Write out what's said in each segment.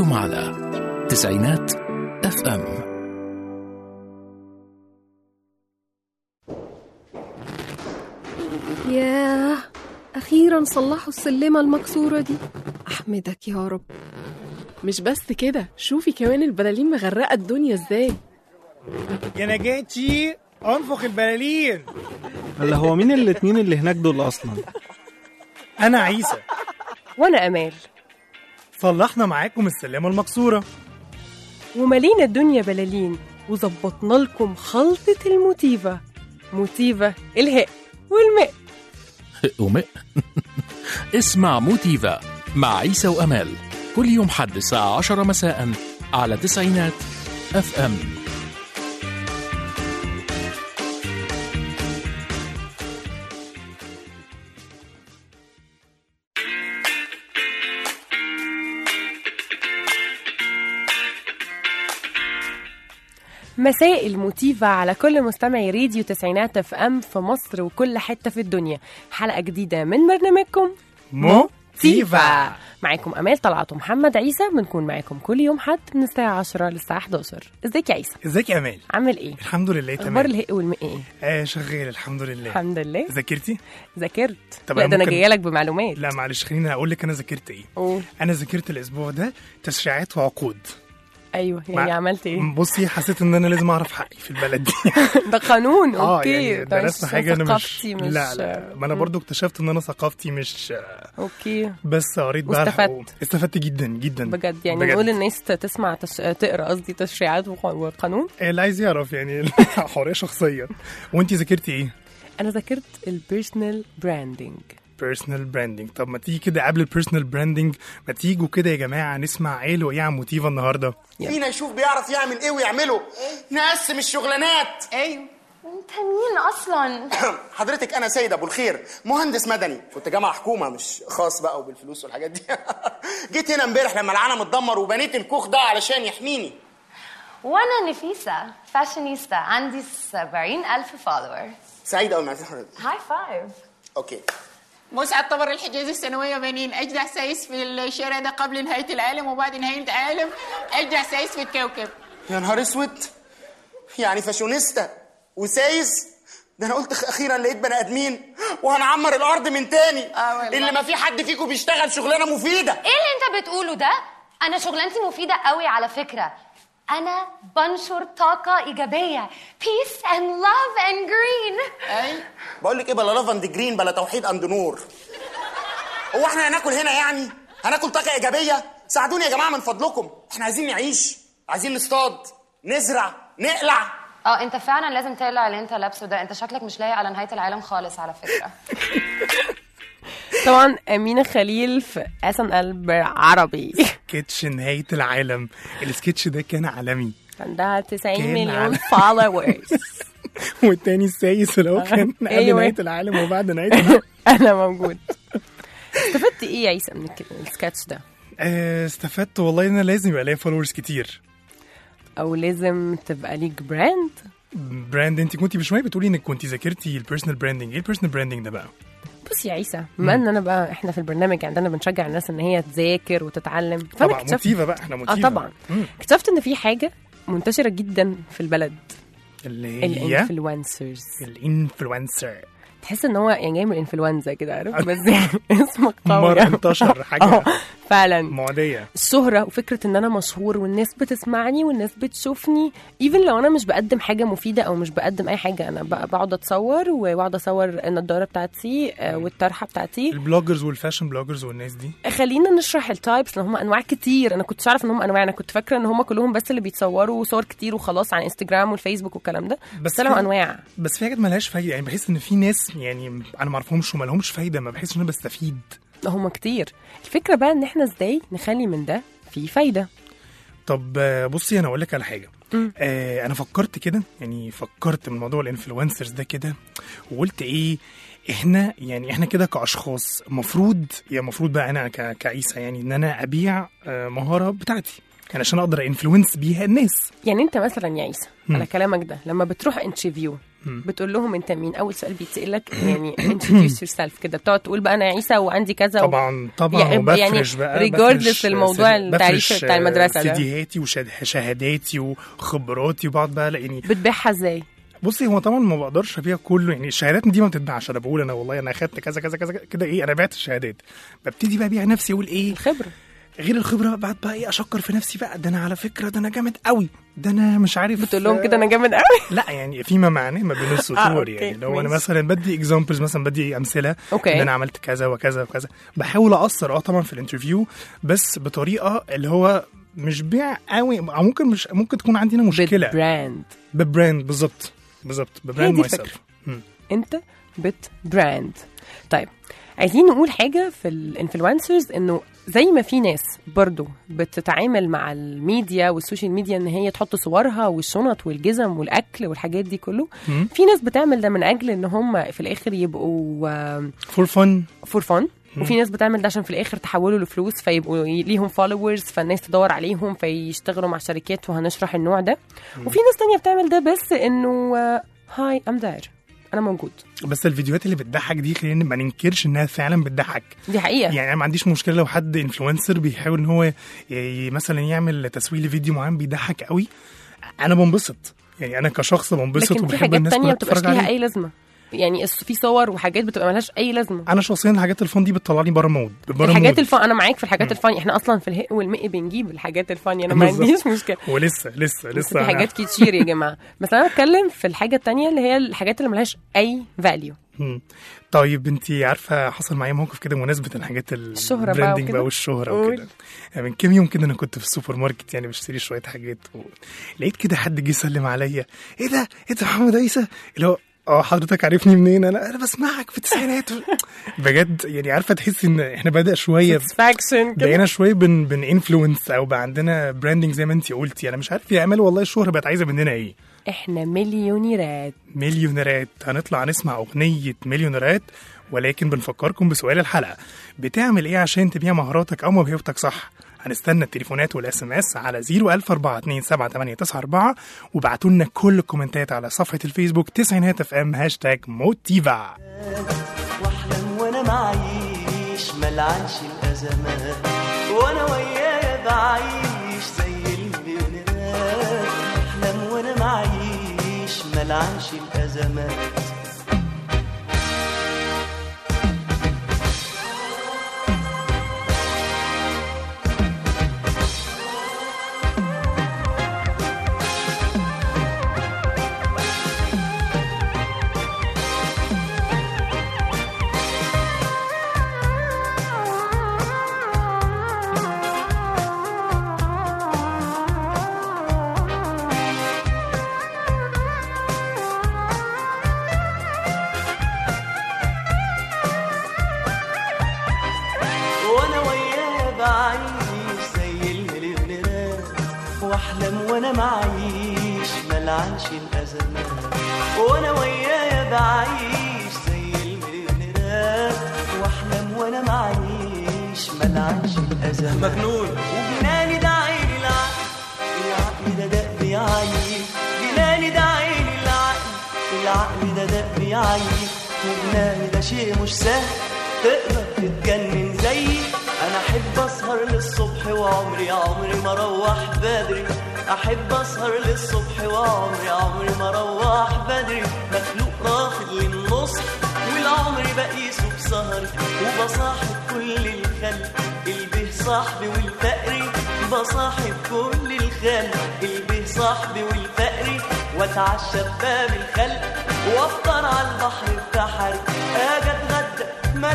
أنتم على تسعينات اف ام ياه أخيرا صلحوا السلمة المكسورة دي أحمدك يا رب مش بس كده شوفي كمان البلالين مغرقة الدنيا ازاي يا نجاتي انفخ البلالين اللي هو مين الاتنين اللي هناك دول اصلا انا عيسى وانا امال صلحنا معاكم السلمه المكسوره ومالينا الدنيا بلالين وظبطنا لكم خلطة الموتيفا موتيفا الهاء والماء وماء اسمع موتيفا مع عيسى وأمال كل يوم حد الساعة 10 مساء على تسعينات اف ام مساء الموتيفا على كل مستمعي راديو تسعينات اف ام في مصر وكل حتة في الدنيا حلقة جديدة من برنامجكم موتيفا معاكم امال طلعت ومحمد عيسى بنكون معاكم كل يوم حد من الساعة 10 للساعة 11 ازيك يا عيسى ازيك يا امال عامل ايه الحمد لله اخبار تمام الهق والماء ايه آه شغال الحمد لله الحمد لله ذاكرتي ذاكرت طب لا أنا ده انا ممكن- جايه لك بمعلومات لا معلش خليني اقول لك انا ذاكرت ايه قول انا ذاكرت الاسبوع ده تشريعات وعقود ايوه يعني مع- عملت ايه بصي حسيت ان انا لازم اعرف حقي في البلد دي ده قانون اه اوكي يعني ده درست مش حاجه انا مش ثقافتي مش لا لا ما انا برضو اكتشفت ان انا ثقافتي مش اوكي بس قريت بقى واستفدت. الحقوق. استفدت جدا جدا بجد يعني بجد. نقول الناس تسمع تش... تقرا قصدي تشريعات وق- وقانون اللي عايز يعرف يعني حريه شخصيه وانت ذاكرتي ايه انا ذاكرت البيرسونال براندنج بيرسونال براندنج طب ما تيجي كده قبل البيرسونال براندنج ما تيجوا كده يا جماعه نسمع ايه وايه عن موتيفا النهارده فينا يشوف بيعرف يعمل ايه ويعمله نقسم الشغلانات ايوه انت مين اصلا حضرتك انا سيد ابو الخير مهندس مدني كنت جامعه حكومه مش خاص بقى وبالفلوس والحاجات دي جيت هنا امبارح لما العالم اتدمر وبنيت الكوخ ده علشان يحميني وانا نفيسة فاشينيستا عندي سبعين الف فولور سعيد قوي معرفتي حضرتك هاي فايف اوكي مسعد طبر الحجاز السنوية بنين أجدع سايس في الشارع ده قبل نهاية العالم وبعد نهاية العالم أجدع سايس في الكوكب يا نهار اسود يعني فاشونيستا وسايس ده انا قلت اخيرا لقيت بني ادمين وهنعمر الارض من تاني آه والله. اللي ما في حد فيكم بيشتغل شغلانه مفيده ايه اللي انت بتقوله ده انا شغلانتي مفيدة قوي على فكرة انا بنشر طاقة ايجابية peace and love and green أي بقول لك ايه بلا لاف اند جرين بلا توحيد اند نور هو احنا هناكل هنا يعني هناكل طاقه ايجابيه ساعدوني يا جماعه من فضلكم احنا عايزين نعيش عايزين نصطاد نزرع نقلع اه انت فعلا لازم تقلع اللي انت لابسه ده انت شكلك مش لايق على نهاية العالم خالص على فكرة طبعا امينه خليل في اس ان ال عربي سكتش نهايه العالم السكتش ده كان عالمي عندها 90 كان مليون على- فولورز والتاني السايس اللي هو كان قبل أيوة. نهايه العالم وبعد نهايه العالم انا موجود استفدت ايه يا عيسى من الك- السكتش ده آه، استفدت والله ان انا لازم يبقى ليا فولورز كتير او لازم تبقى ليك براند براند انت كنتي بشويه بتقولي انك كنتي ذاكرتي البيرسونال براندنج ايه البيرسونال براندنج ده بقى بص يا عيسى بما ان انا بقى احنا في البرنامج عندنا بنشجع الناس ان هي تذاكر وتتعلم فانا طبعا اكتشفت موتيفا بقى احنا اه موتيفا طبعا مم. اكتشفت ان في حاجه منتشره جدا في البلد اللي هي الانفلونسرز الانفلونسر تحس ان هو يعني جاي من الانفلونزا كده عارف بس يعني اسمك قوي مرة انتشر حاجة آه، فعلا معديه الشهرة وفكرة ان انا مشهور والناس بتسمعني والناس بتشوفني ايفن لو انا مش بقدم حاجة مفيدة او مش بقدم اي حاجة انا ب- بقعد اتصور وبقعد اصور النضارة بتاعتي آه، والطرحة بتاعتي البلوجرز والفاشن بلوجرز والناس دي خلينا نشرح التايبس لان هم انواع كتير انا كنتش عارف ان هم انواع انا كنت فاكره ان هم كلهم بس اللي بيتصوروا صور كتير وخلاص على انستجرام والفيسبوك والكلام ده بس بس طلعوا في- انواع بس في حاجات مالهاش فايده يعني بحس ان في ناس يعني انا ما اعرفهمش وما لهمش فايده ما بحسش ان انا بستفيد هم كتير الفكره بقى ان احنا ازاي نخلي من ده في فايده طب آه، بصي انا اقول لك على حاجه آه انا فكرت كده يعني فكرت من موضوع الانفلونسرز ده كده وقلت ايه احنا يعني احنا كده كاشخاص المفروض يا المفروض بقى انا ك- كعيسى يعني ان انا ابيع آه، مهاره بتاعتي يعني عشان اقدر انفلونس بيها الناس يعني انت مثلا يا عيسى مم. على كلامك ده لما بتروح انترفيو بتقول لهم انت مين اول سؤال بيتسال لك يعني introduce yourself كده بتقعد تقول بقى انا عيسى وعندي كذا و... طبعا طبعا يعني- يعني وبفرش بقى regardless بفرش الموضوع سي- التعريف بفرش بتاع المدرسة ده. سيديهاتي وشهاداتي وخبراتي وبقعد بقى يعني بتبيعها ازاي بصي هو طبعا ما بقدرش ابيع كله يعني الشهادات دي ما بتتباعش انا بقول انا والله انا اخدت كذا كذا كذا كده ايه انا بعت الشهادات ببتدي بقى ابيع نفسي اقول ايه الخبره غير الخبره بعد بقى ايه اشكر في نفسي بقى ده انا على فكره ده انا جامد قوي ده انا مش عارف بتقول لهم كده انا جامد قوي لا يعني فيما معناه ما بين السطور أوكي، يعني لو انا ماشي. مثلا بدي اكزامبلز مثلا بدي امثله أوكي. ان انا عملت كذا وكذا وكذا بحاول اقصر اه طبعا في الانترفيو بس بطريقه اللي هو مش بيع قوي او ممكن مش ممكن تكون عندنا مشكله براند ببراند بالظبط بالظبط ببراند دي ماي الفكرة. سيلف انت بت براند طيب عايزين نقول حاجه في الانفلونسرز انه زي ما في ناس برضو بتتعامل مع الميديا والسوشيال ميديا ان هي تحط صورها والشنط والجزم والاكل والحاجات دي كله مم. في ناس بتعمل ده من اجل ان هم في الاخر يبقوا فور فن فور فن وفي ناس بتعمل ده عشان في الاخر تحولوا لفلوس فيبقوا ليهم فولورز فالناس تدور عليهم فيشتغلوا مع شركات وهنشرح النوع ده وفي ناس تانية بتعمل ده بس انه هاي ام داير انا موجود بس الفيديوهات اللي بتضحك دي خلينا ما ننكرش انها فعلا بتضحك دي حقيقه يعني انا ما عنديش مشكله لو حد انفلونسر بيحاول ان هو ي- مثلا يعمل تسويق لفيديو معين بيضحك قوي انا بنبسط يعني انا كشخص بنبسط لكن في وبحب حاجات الناس تانية كلها ما بتبقاش تتفرج ليها عليه اي لازمه يعني الس- في صور وحاجات بتبقى ملهاش اي لازمه انا شخصيا الحاجات الفن دي بتطلعني بره مود بره الحاجات مود. الفن انا معاك في الحاجات الفن احنا اصلا في الهق والمق بنجيب الحاجات الفن انا ما بالظبط. عنديش مشكله ولسه لسه بس لسه في حاجات كتير يا جماعه بس انا بتكلم في الحاجه التانية اللي هي الحاجات اللي ملهاش اي فاليو مم. طيب انت عارفه حصل معايا موقف كده بمناسبه الحاجات الشهرة بقى البراندنج وكده؟ بقى والشهره قول. وكده يعني من كام يوم كده انا كنت في السوبر ماركت يعني بشتري شويه حاجات و... لقيت كده حد جه يسلم عليا ايه ده انت محمد عيسى اللي هو اه حضرتك عارفني منين انا انا بسمعك في التسعينات بجد يعني عارفه تحس ان احنا بدا شويه ساتسفاكشن كده بقينا شويه بن بن انفلونس او بقى عندنا براندنج زي ما انت قلتي انا مش عارف يعملوا والله الشهره بقت عايزه مننا ايه احنا مليونيرات مليونيرات هنطلع نسمع أغنية مليونيرات ولكن بنفكركم بسؤال الحلقة بتعمل إيه عشان تبيع مهاراتك أو موهبتك صح؟ هنستنى التليفونات والاس ام اس على 014278994 وابعتوا لنا كل الكومنتات على صفحة الفيسبوك تسعينات اف ام هاشتاج موتيفا واحلم وانا معيش ملعنش الازمات وانا ويايا بعيش زي المليونيرات احلم وانا معيش ملعنش الازمات وانا وياه بعيش زي المليونيرات واحلم وانا معيش ملعنش الازمات وانا وياه بعيش زي المليونيرات واحلم وانا معيش ملعنش الازمات مجنون وجناني ده عيني العقل العقل ده دق بيعيي جناني ده عيني العقل العقل ده دق بيعيي وجناني ده شيء مش سهل تقدر تتجنن زيي انا احب اسهر للصبح وعمري عمري ما اروح بدري احب اسهر للصبح وعمري عمري ما اروح بدري مخلوق رافض للنصح والعمر بقيسه بسهري وبصاحب كل الخلق البه صاحبي والفقري بصاحب كل الخلق البه صاحبي والفقري واتعشى بباب الخلق وافطر على البحر بتاعي اجي اتغدى ما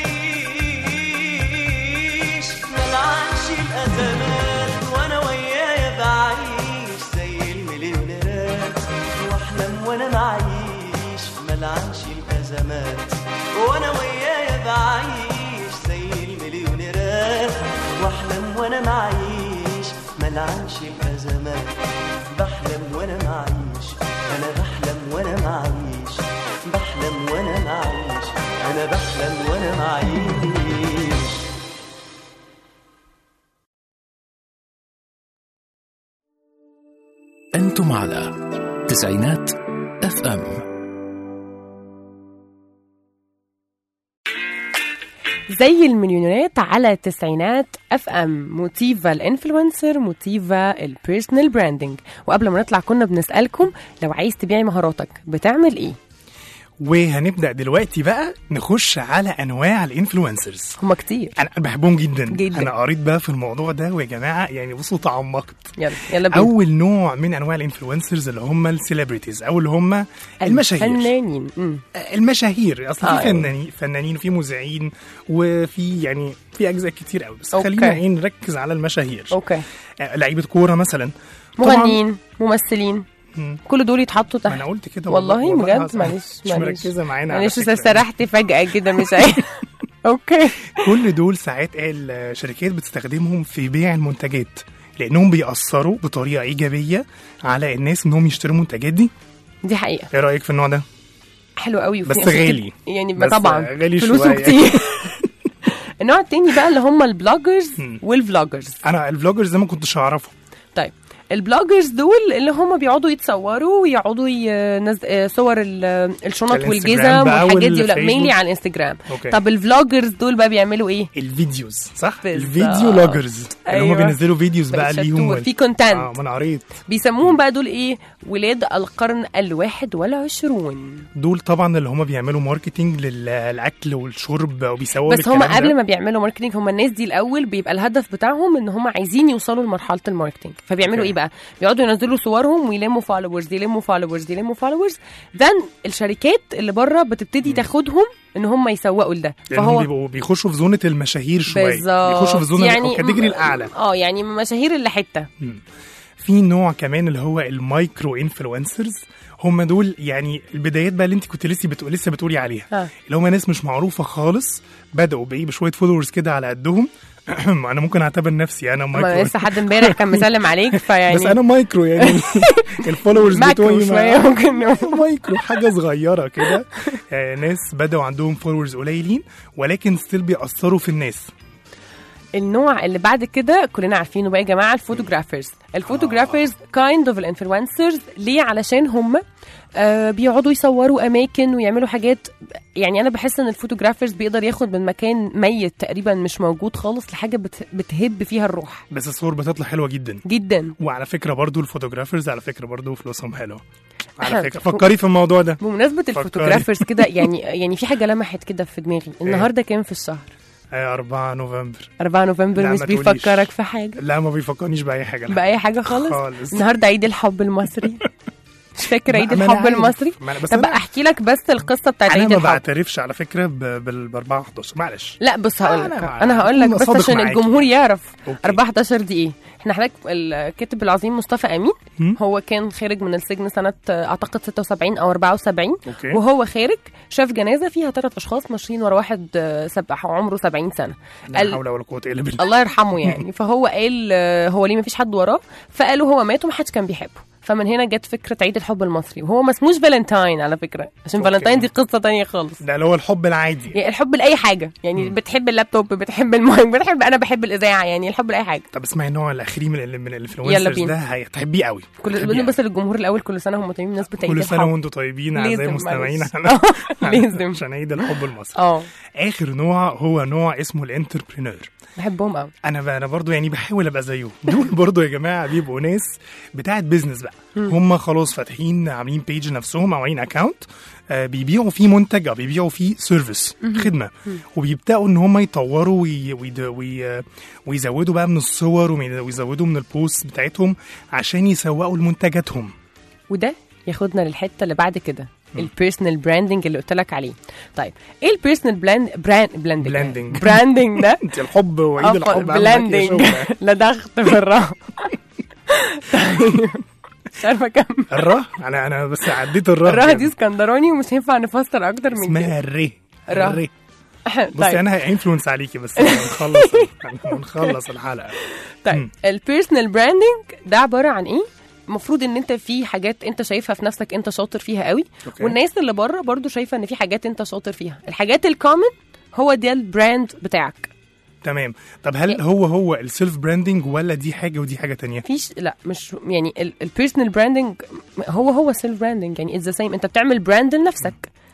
الاقيش ملعنش الازمات وانا ويايا بعيش زي المليونيرات واحلم وانا معيش ملعنش الازمات وانا ويايا بعيش زي المليونيرات واحلم وانا معيش ملعنش الازمات بحلم وانا معيش انا بحلم وانا معيش بحلم وانا معيش انا بحلم وانا معيش أنتم على تسعينات اف ام زي المليونيرات على تسعينات اف ام موتيفا الانفلونسر موتيفا البيرسونال براندنج وقبل ما نطلع كنا بنسالكم لو عايز تبيعي مهاراتك بتعمل ايه وهنبدا دلوقتي بقى نخش على انواع الانفلونسرز هما كتير انا بحبهم جدا. جداً. انا قريت بقى في الموضوع ده ويا جماعه يعني بصوا تعمقت يلا يلا بينا اول نوع من انواع الانفلونسرز اللي هم السيلبرتيز او اللي هم المشاهير الفنانين مم. المشاهير اصل آه، في أيوة. فنانين فنانين وفي مذيعين وفي يعني في اجزاء كتير قوي بس أوكي. خلينا ايه نركز على المشاهير اوكي آه، لعيبه كوره مثلا طبعاً- مغنيين ممثلين مم. كل دول يتحطوا ما تحت انا قلت كده والله بجد هص- معلش مش معلش مركزه معانا على معلش فكرة. سرحت فجأة كده مش عارف اوكي كل دول ساعات الشركات بتستخدمهم في بيع المنتجات لانهم بيأثروا بطريقه ايجابيه على الناس انهم يشتروا المنتجات دي دي حقيقة ايه رايك في النوع ده حلو قوي بس وفي ناس غالي. كتير- يعني بس طبعا غالي فلوسه شوية. كتير النوع التاني بقى اللي هم البلوجرز مم. والفلوجرز انا الفلوجرز ده ما كنتش اعرفه طيب البلوجرز دول اللي هم بيقعدوا يتصوروا ويقعدوا ينز... آه، صور ال- الشنط الانستجرام والجزم بقى والحاجات دي لا والفيسبوك. مينلي على الانستجرام أوكي. طب الفلوجرز دول بقى بيعملوا ايه؟ الفيديوز صح بالظبط. الفيديو لوجرز اللي هم أيوة. بينزلوا فيديوز بقى بالشطور، ليهم في content. اه ما انا قريت بيسموهم بقى دول ايه؟ ولاد القرن الواحد والعشرون دول طبعا اللي هم بيعملوا ماركتينج للاكل والشرب وبيسووا بس هم قبل ما بيعملوا ماركتنج هم الناس دي الاول بيبقى الهدف بتاعهم ان هم عايزين يوصلوا لمرحله الماركتنج فبيعملوا أوكي. ايه بقى بيقعدوا ينزلوا صورهم ويلموا فولورز يلموا فولورز يلموا فولورز ذن الشركات اللي بره بتبتدي تاخدهم ان هم يسوقوا لده فهو بيبقوا بيخشوا في زونه المشاهير شويه بالظبط بيخشوا في زونه يعني الكاتيجوري الاعلى اه يعني مشاهير اللي حته في نوع كمان اللي هو المايكرو انفلونسرز هم دول يعني البدايات بقى اللي انت كنت لسه بتقول لسه بتقولي عليها ها. اللي هم ناس مش معروفه خالص بداوا بايه بشويه فولورز كده على قدهم انا ممكن اعتبر نفسي انا ما مايكرو لسه حد امبارح كان مسلم عليك فيعني بس انا مايكرو يعني الفولورز ماكرو بتوعي شوية ما- ممكن نقول. مايكرو حاجه صغيره كده آه، ناس بداوا عندهم فولورز قليلين ولكن ستيل بيأثروا في الناس النوع اللي بعد كده كلنا عارفينه بقى يا جماعه الفوتوغرافرز الفوتوغرافرز كايند اوف الانفلونسرز ليه علشان هم آه بيقعدوا يصوروا اماكن ويعملوا حاجات يعني انا بحس ان الفوتوغرافرز بيقدر ياخد من مكان ميت تقريبا مش موجود خالص لحاجه بت بتهب فيها الروح بس الصور بتطلع حلوه جدا جدا وعلى فكره برضو الفوتوغرافرز على فكره برضو فلوسهم حلوه على إحنا- فكره فكري في الموضوع ده بمناسبه فكري. الفوتوغرافرز كده يعني يعني في حاجه لمحت كده في دماغي النهارده كام في الشهر آه، 4 نوفمبر 4 نوفمبر لا، مش ما تقوليش. بيفكرك في حاجه لا ما بيفكرنيش باي حاجه لا. باي حاجه خالص خالص النهارده عيد الحب المصري مش فاكر عيد ما- ما أنا الحب عارف. المصري ما أنا- بس طب أنا- احكي لك بس القصه بتاعت انا عيد ما الحب بعترفش على فكره ب- بال ب 4 11 معلش لا بص هقول لك أنا مع- انا هقول لك أنا بس صادق عشان معاكي. الجمهور يعرف أوكي. 4 11 دي ايه احنا حضرتك الكاتب العظيم مصطفى امين مم. هو كان خارج من السجن سنه آه، اعتقد 76 او 74 أوكي. وهو خارج شاف جنازه فيها ثلاث اشخاص ماشيين ورا واحد آه، سبح عمره 70 سنه لا قال- حول ولا قوه الا بالله الله يرحمه يعني فهو قال آه، هو ليه ما فيش حد وراه فقالوا هو مات ومحدش كان بيحبه فمن هنا جت فكره عيد الحب المصري وهو ما اسموش فالنتاين على فكره عشان أوكي. فالنتاين دي قصه تانية خالص ده اللي هو الحب العادي يعني الحب لاي حاجه يعني بتحب اللابتوب بتحب المايك بتحب انا بحب الاذاعه يعني الحب لاي حاجه طب اسمعي النوع الاخير من ال- من يلا الانفلونسرز بينا. ده هتحبيه قوي كل هتحبيه بنقول قوي. بس للجمهور الاول كل سنه هم طيبين بمناسبه عيد كل سنه الحب وانتم طيبين اعزائي لازم، المستمعين معلش. لازم. عشان عيد الحب المصري اه اخر نوع هو نوع اسمه الانتربرينور بحبهم قوي انا بقى انا برضو يعني بحاول ابقى زيهم دول برضو يا جماعه بيبقوا ناس بتاعت بيزنس بقى هم خلاص فاتحين عاملين بيج نفسهم او عاملين اكونت آه بيبيعوا فيه منتج او بيبيعوا فيه سيرفيس خدمه وبيبداوا ان هم يطوروا وي وي وي ويزودوا بقى من الصور ومن- ويزودوا من البوست بتاعتهم عشان يسوقوا لمنتجاتهم وده ياخدنا للحته اللي بعد كده البيرسونال براندنج اللي قلت لك عليه طيب ايه البيرسونال براند براند بلاندنج بلاندنج. براندنج ده انت الحب وعيد الحب أهم حاجة يا بلاندنج شوقة. لدغت في الراء طيب مش عارفه اكمل الره انا انا بس عديت الره الراء دي اسكندراني ومش هينفع نفسر اكتر من كده اسمها الري الره. الري طيب. بصي انا انفلونس عليكي بس هنخلص هنخلص الحلقه طيب البيرسونال براندنج ده عباره عن ايه المفروض ان انت في حاجات انت شايفها في نفسك انت شاطر فيها قوي أوكي. والناس اللي بره برضو شايفه ان في حاجات انت شاطر فيها الحاجات الكومن هو ده البراند بتاعك تمام طب هل هو هو السيلف براندنج ولا دي حاجه ودي حاجه تانية فيش لا مش يعني البيرسونال براندنج هو هو سيلف براندنج يعني اتس ذا سيم انت بتعمل براند لنفسك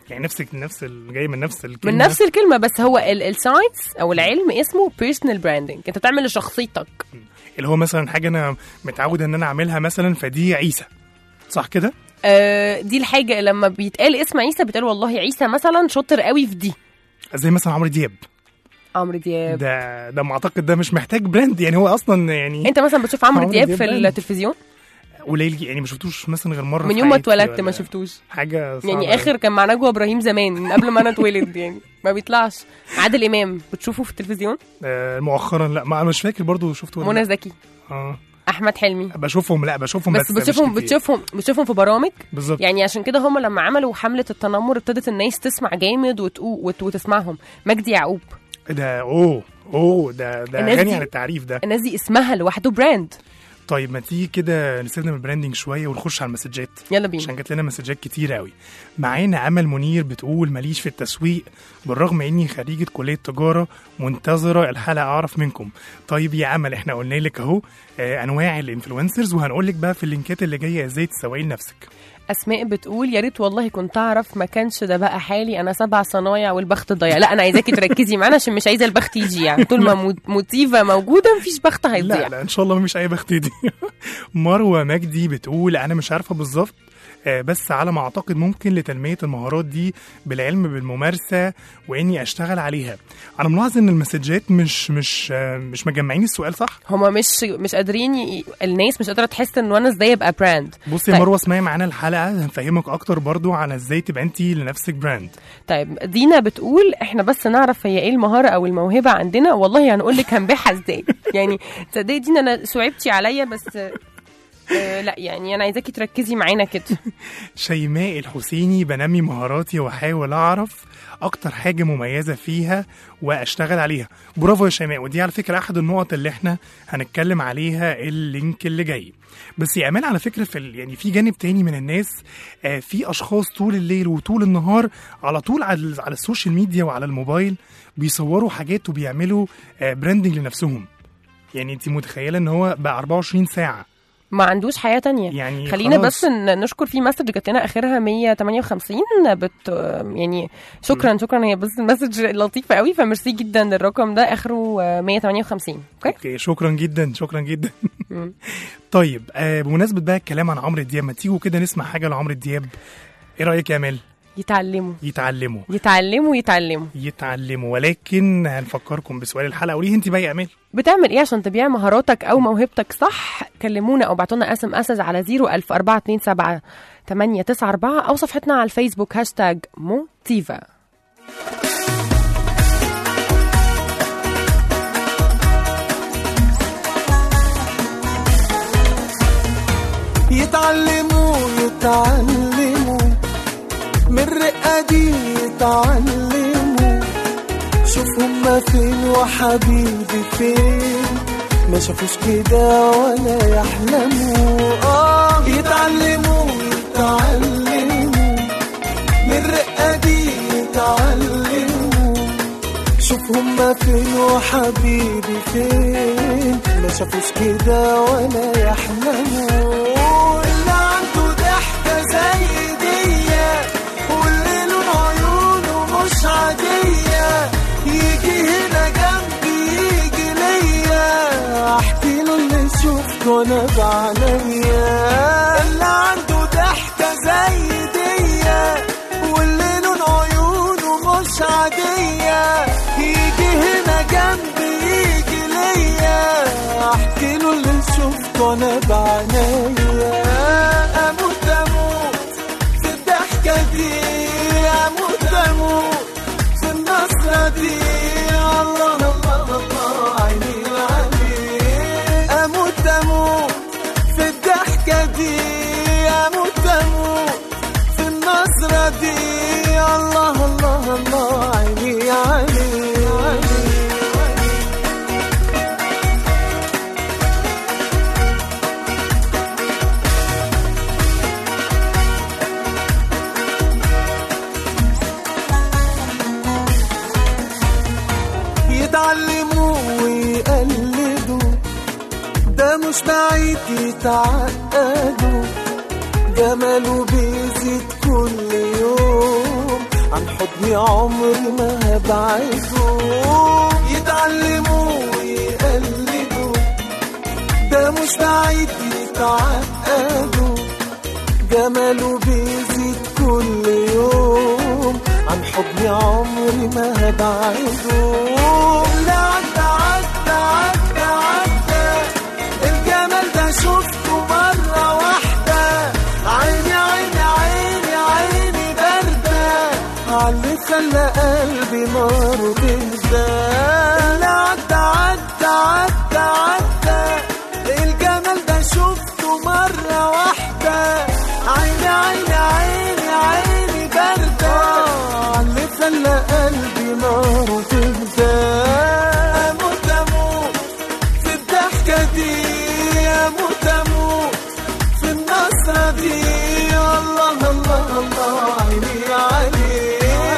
يعني نفس نفس ال- جاي من نفس الكلمه من نفس الكلمه بس هو الساينس او العلم اسمه بيرسونال براندنج انت بتعمل لشخصيتك اللي هو مثلا حاجه انا متعود ان انا اعملها مثلا فدي عيسى صح كده آه دي الحاجه لما بيتقال اسم عيسى بيتقال والله عيسى مثلا شاطر قوي في دي زي مثلا عمرو دياب عمرو دياب ده ده معتقد ده مش محتاج براند يعني هو اصلا يعني انت مثلا بتشوف عمرو عمرو دياب دياب في براند. التلفزيون قليل يعني ما شفتوش مثلا غير مره من في يوم ما حياتي اتولدت ما ولا شفتوش حاجه صعبة يعني اخر كان مع نجوى ابراهيم زمان من قبل ما انا اتولد يعني ما بيطلعش عادل امام بتشوفه في التلفزيون آه مؤخرا لا ما انا مش فاكر برضو شفته ولا منى لا. زكي اه احمد حلمي بشوفهم لا بشوفهم بس, بس بتشوفهم مش كتير. بتشوفهم بتشوفهم في برامج بالظبط يعني عشان كده هم لما عملوا حمله التنمر ابتدت الناس تسمع جامد وتقو وت- وتسمعهم مجدي يعقوب ده اوه اوه ده ده الناس غني دي- عن التعريف ده الناس دي اسمها لوحده براند طيب ما تيجي كده نسيبنا من البراندنج شويه ونخش على المسجات يلا بينا عشان جات لنا مسجات كتير قوي معانا امل منير بتقول ماليش في التسويق بالرغم اني خريجه كليه تجاره منتظره الحلقه اعرف منكم طيب يا امل احنا قلنا لك اهو آه انواع الانفلونسرز وهنقول لك بقى في اللينكات اللي جايه ازاي تسوقي لنفسك اسماء بتقول يا ريت والله كنت اعرف ما كانش ده بقى حالي انا سبع صنايع والبخت ضايع لا انا عايزاكي تركزي معانا عشان مش عايزه البخت يجي يعني طول ما مو- موتيفا موجوده مفيش بخت لا هيضيع لا ان شاء الله مش اي بخت دي مروه مجدي بتقول انا مش عارفه بالظبط آه، بس على ما اعتقد ممكن لتنميه المهارات دي بالعلم بالممارسه واني اشتغل عليها انا ملاحظ ان المسجات مش مش آه، مش مجمعين السؤال صح هما مش مش قادرين ي... الناس مش قادره تحس ان وانا ازاي ابقى براند بصي يا طيب. مروه اسمعي معانا الحلقه هنفهمك اكتر برضو على ازاي تبقى انت لنفسك براند طيب دينا بتقول احنا بس نعرف هي ايه المهاره او الموهبه عندنا والله هنقول لك هنبيعها ازاي يعني تصدقي دينا انا صعبتي عليا بس آه لا يعني انا عايزاكي تركزي معانا كده شيماء الحسيني بنمي مهاراتي واحاول اعرف اكتر حاجه مميزه فيها واشتغل عليها برافو يا شيماء ودي على فكره احد النقط اللي احنا هنتكلم عليها اللينك اللي جاي بس يا امان على فكره في ال... يعني في جانب تاني من الناس آه في اشخاص طول الليل وطول النهار على طول على, ال- على السوشيال ميديا وعلى الموبايل بيصوروا حاجات وبيعملوا آه براندنج لنفسهم يعني انت متخيله ان هو بقى 24 ساعه ما عندوش حياه تانية يعني خلينا خلاص. بس ن- نشكر في مسج جات لنا اخرها 158 بت يعني شكرا شكرا هي بس المسج لطيفه قوي فميرسي جدا للرقم ده اخره آه، 158 اوكي اوكي شكرا جدا شكرا جدا مم. طيب آه بمناسبه بقى الكلام عن عمرو دياب ما تيجوا كده نسمع حاجه لعمرو دياب ايه رايك يا امال يتعلموا يتعلموا يتعلموا يتعلموا يتعلموا ولكن هنفكركم بسؤال الحلقه قوليه انت بقى يا امال بتعمل ايه عشان تبيع مهاراتك او موهبتك صح كلمونا او بعتوا لنا اس ام اس على 00427 894 او صفحتنا على الفيسبوك هاشتاج موتيفا يتعلموا يتعلموا من الرقة دي يتعلموا شوف هما فين وحبيبي فين ما شافوش كده ولا يحلموا اه يتعلموا يتعلموا من الرقة دي يتعلموا شوف هما فين وحبيبي فين ما شافوش كده ولا يحلموا اللي عنده ضحكة زي دي واللي لون عيونه مش عادية يجي هنا جنبي يجي ليا احكي له اللي شفته انا بعينيا اللي عنده ضحكة زي دي واللي لون عيونه مش عادية يجي هنا جنبي يجي ليا احكي له اللي شفته انا بعينيا اموت اموت في الضحكة دي اموت اموت في النصرة دي الله الله الله عيني عليك اموت اموت في الضحكة دي اموت اموت في النظرة دي الله الله الله عيني عيني يتعلموا ويقلدوا ده مش بعيد يتعقدوا جماله بيزيد كل يوم عن حضني عمري ما هبعده يتعلموا ويقلدوا ده مش بعيد يتعقدوا جماله بيزيد كل يوم عن حضني عمري ما هبعده لا عدى عدى عدى عدى الجمال ده شفته مرة واحدة عيني عيني عيني عيني باردة عاللي خلى قلبي نار تهدى لا عدى عدى عدى عدى الجمال ده شفته مرة واحدة عيني عيني عيني عيني باردة عاللي خلى قلبي نار تهدى أموت أموت في الضحكة دي أموت أموت في النصرة دي الله الله الله عيني عليك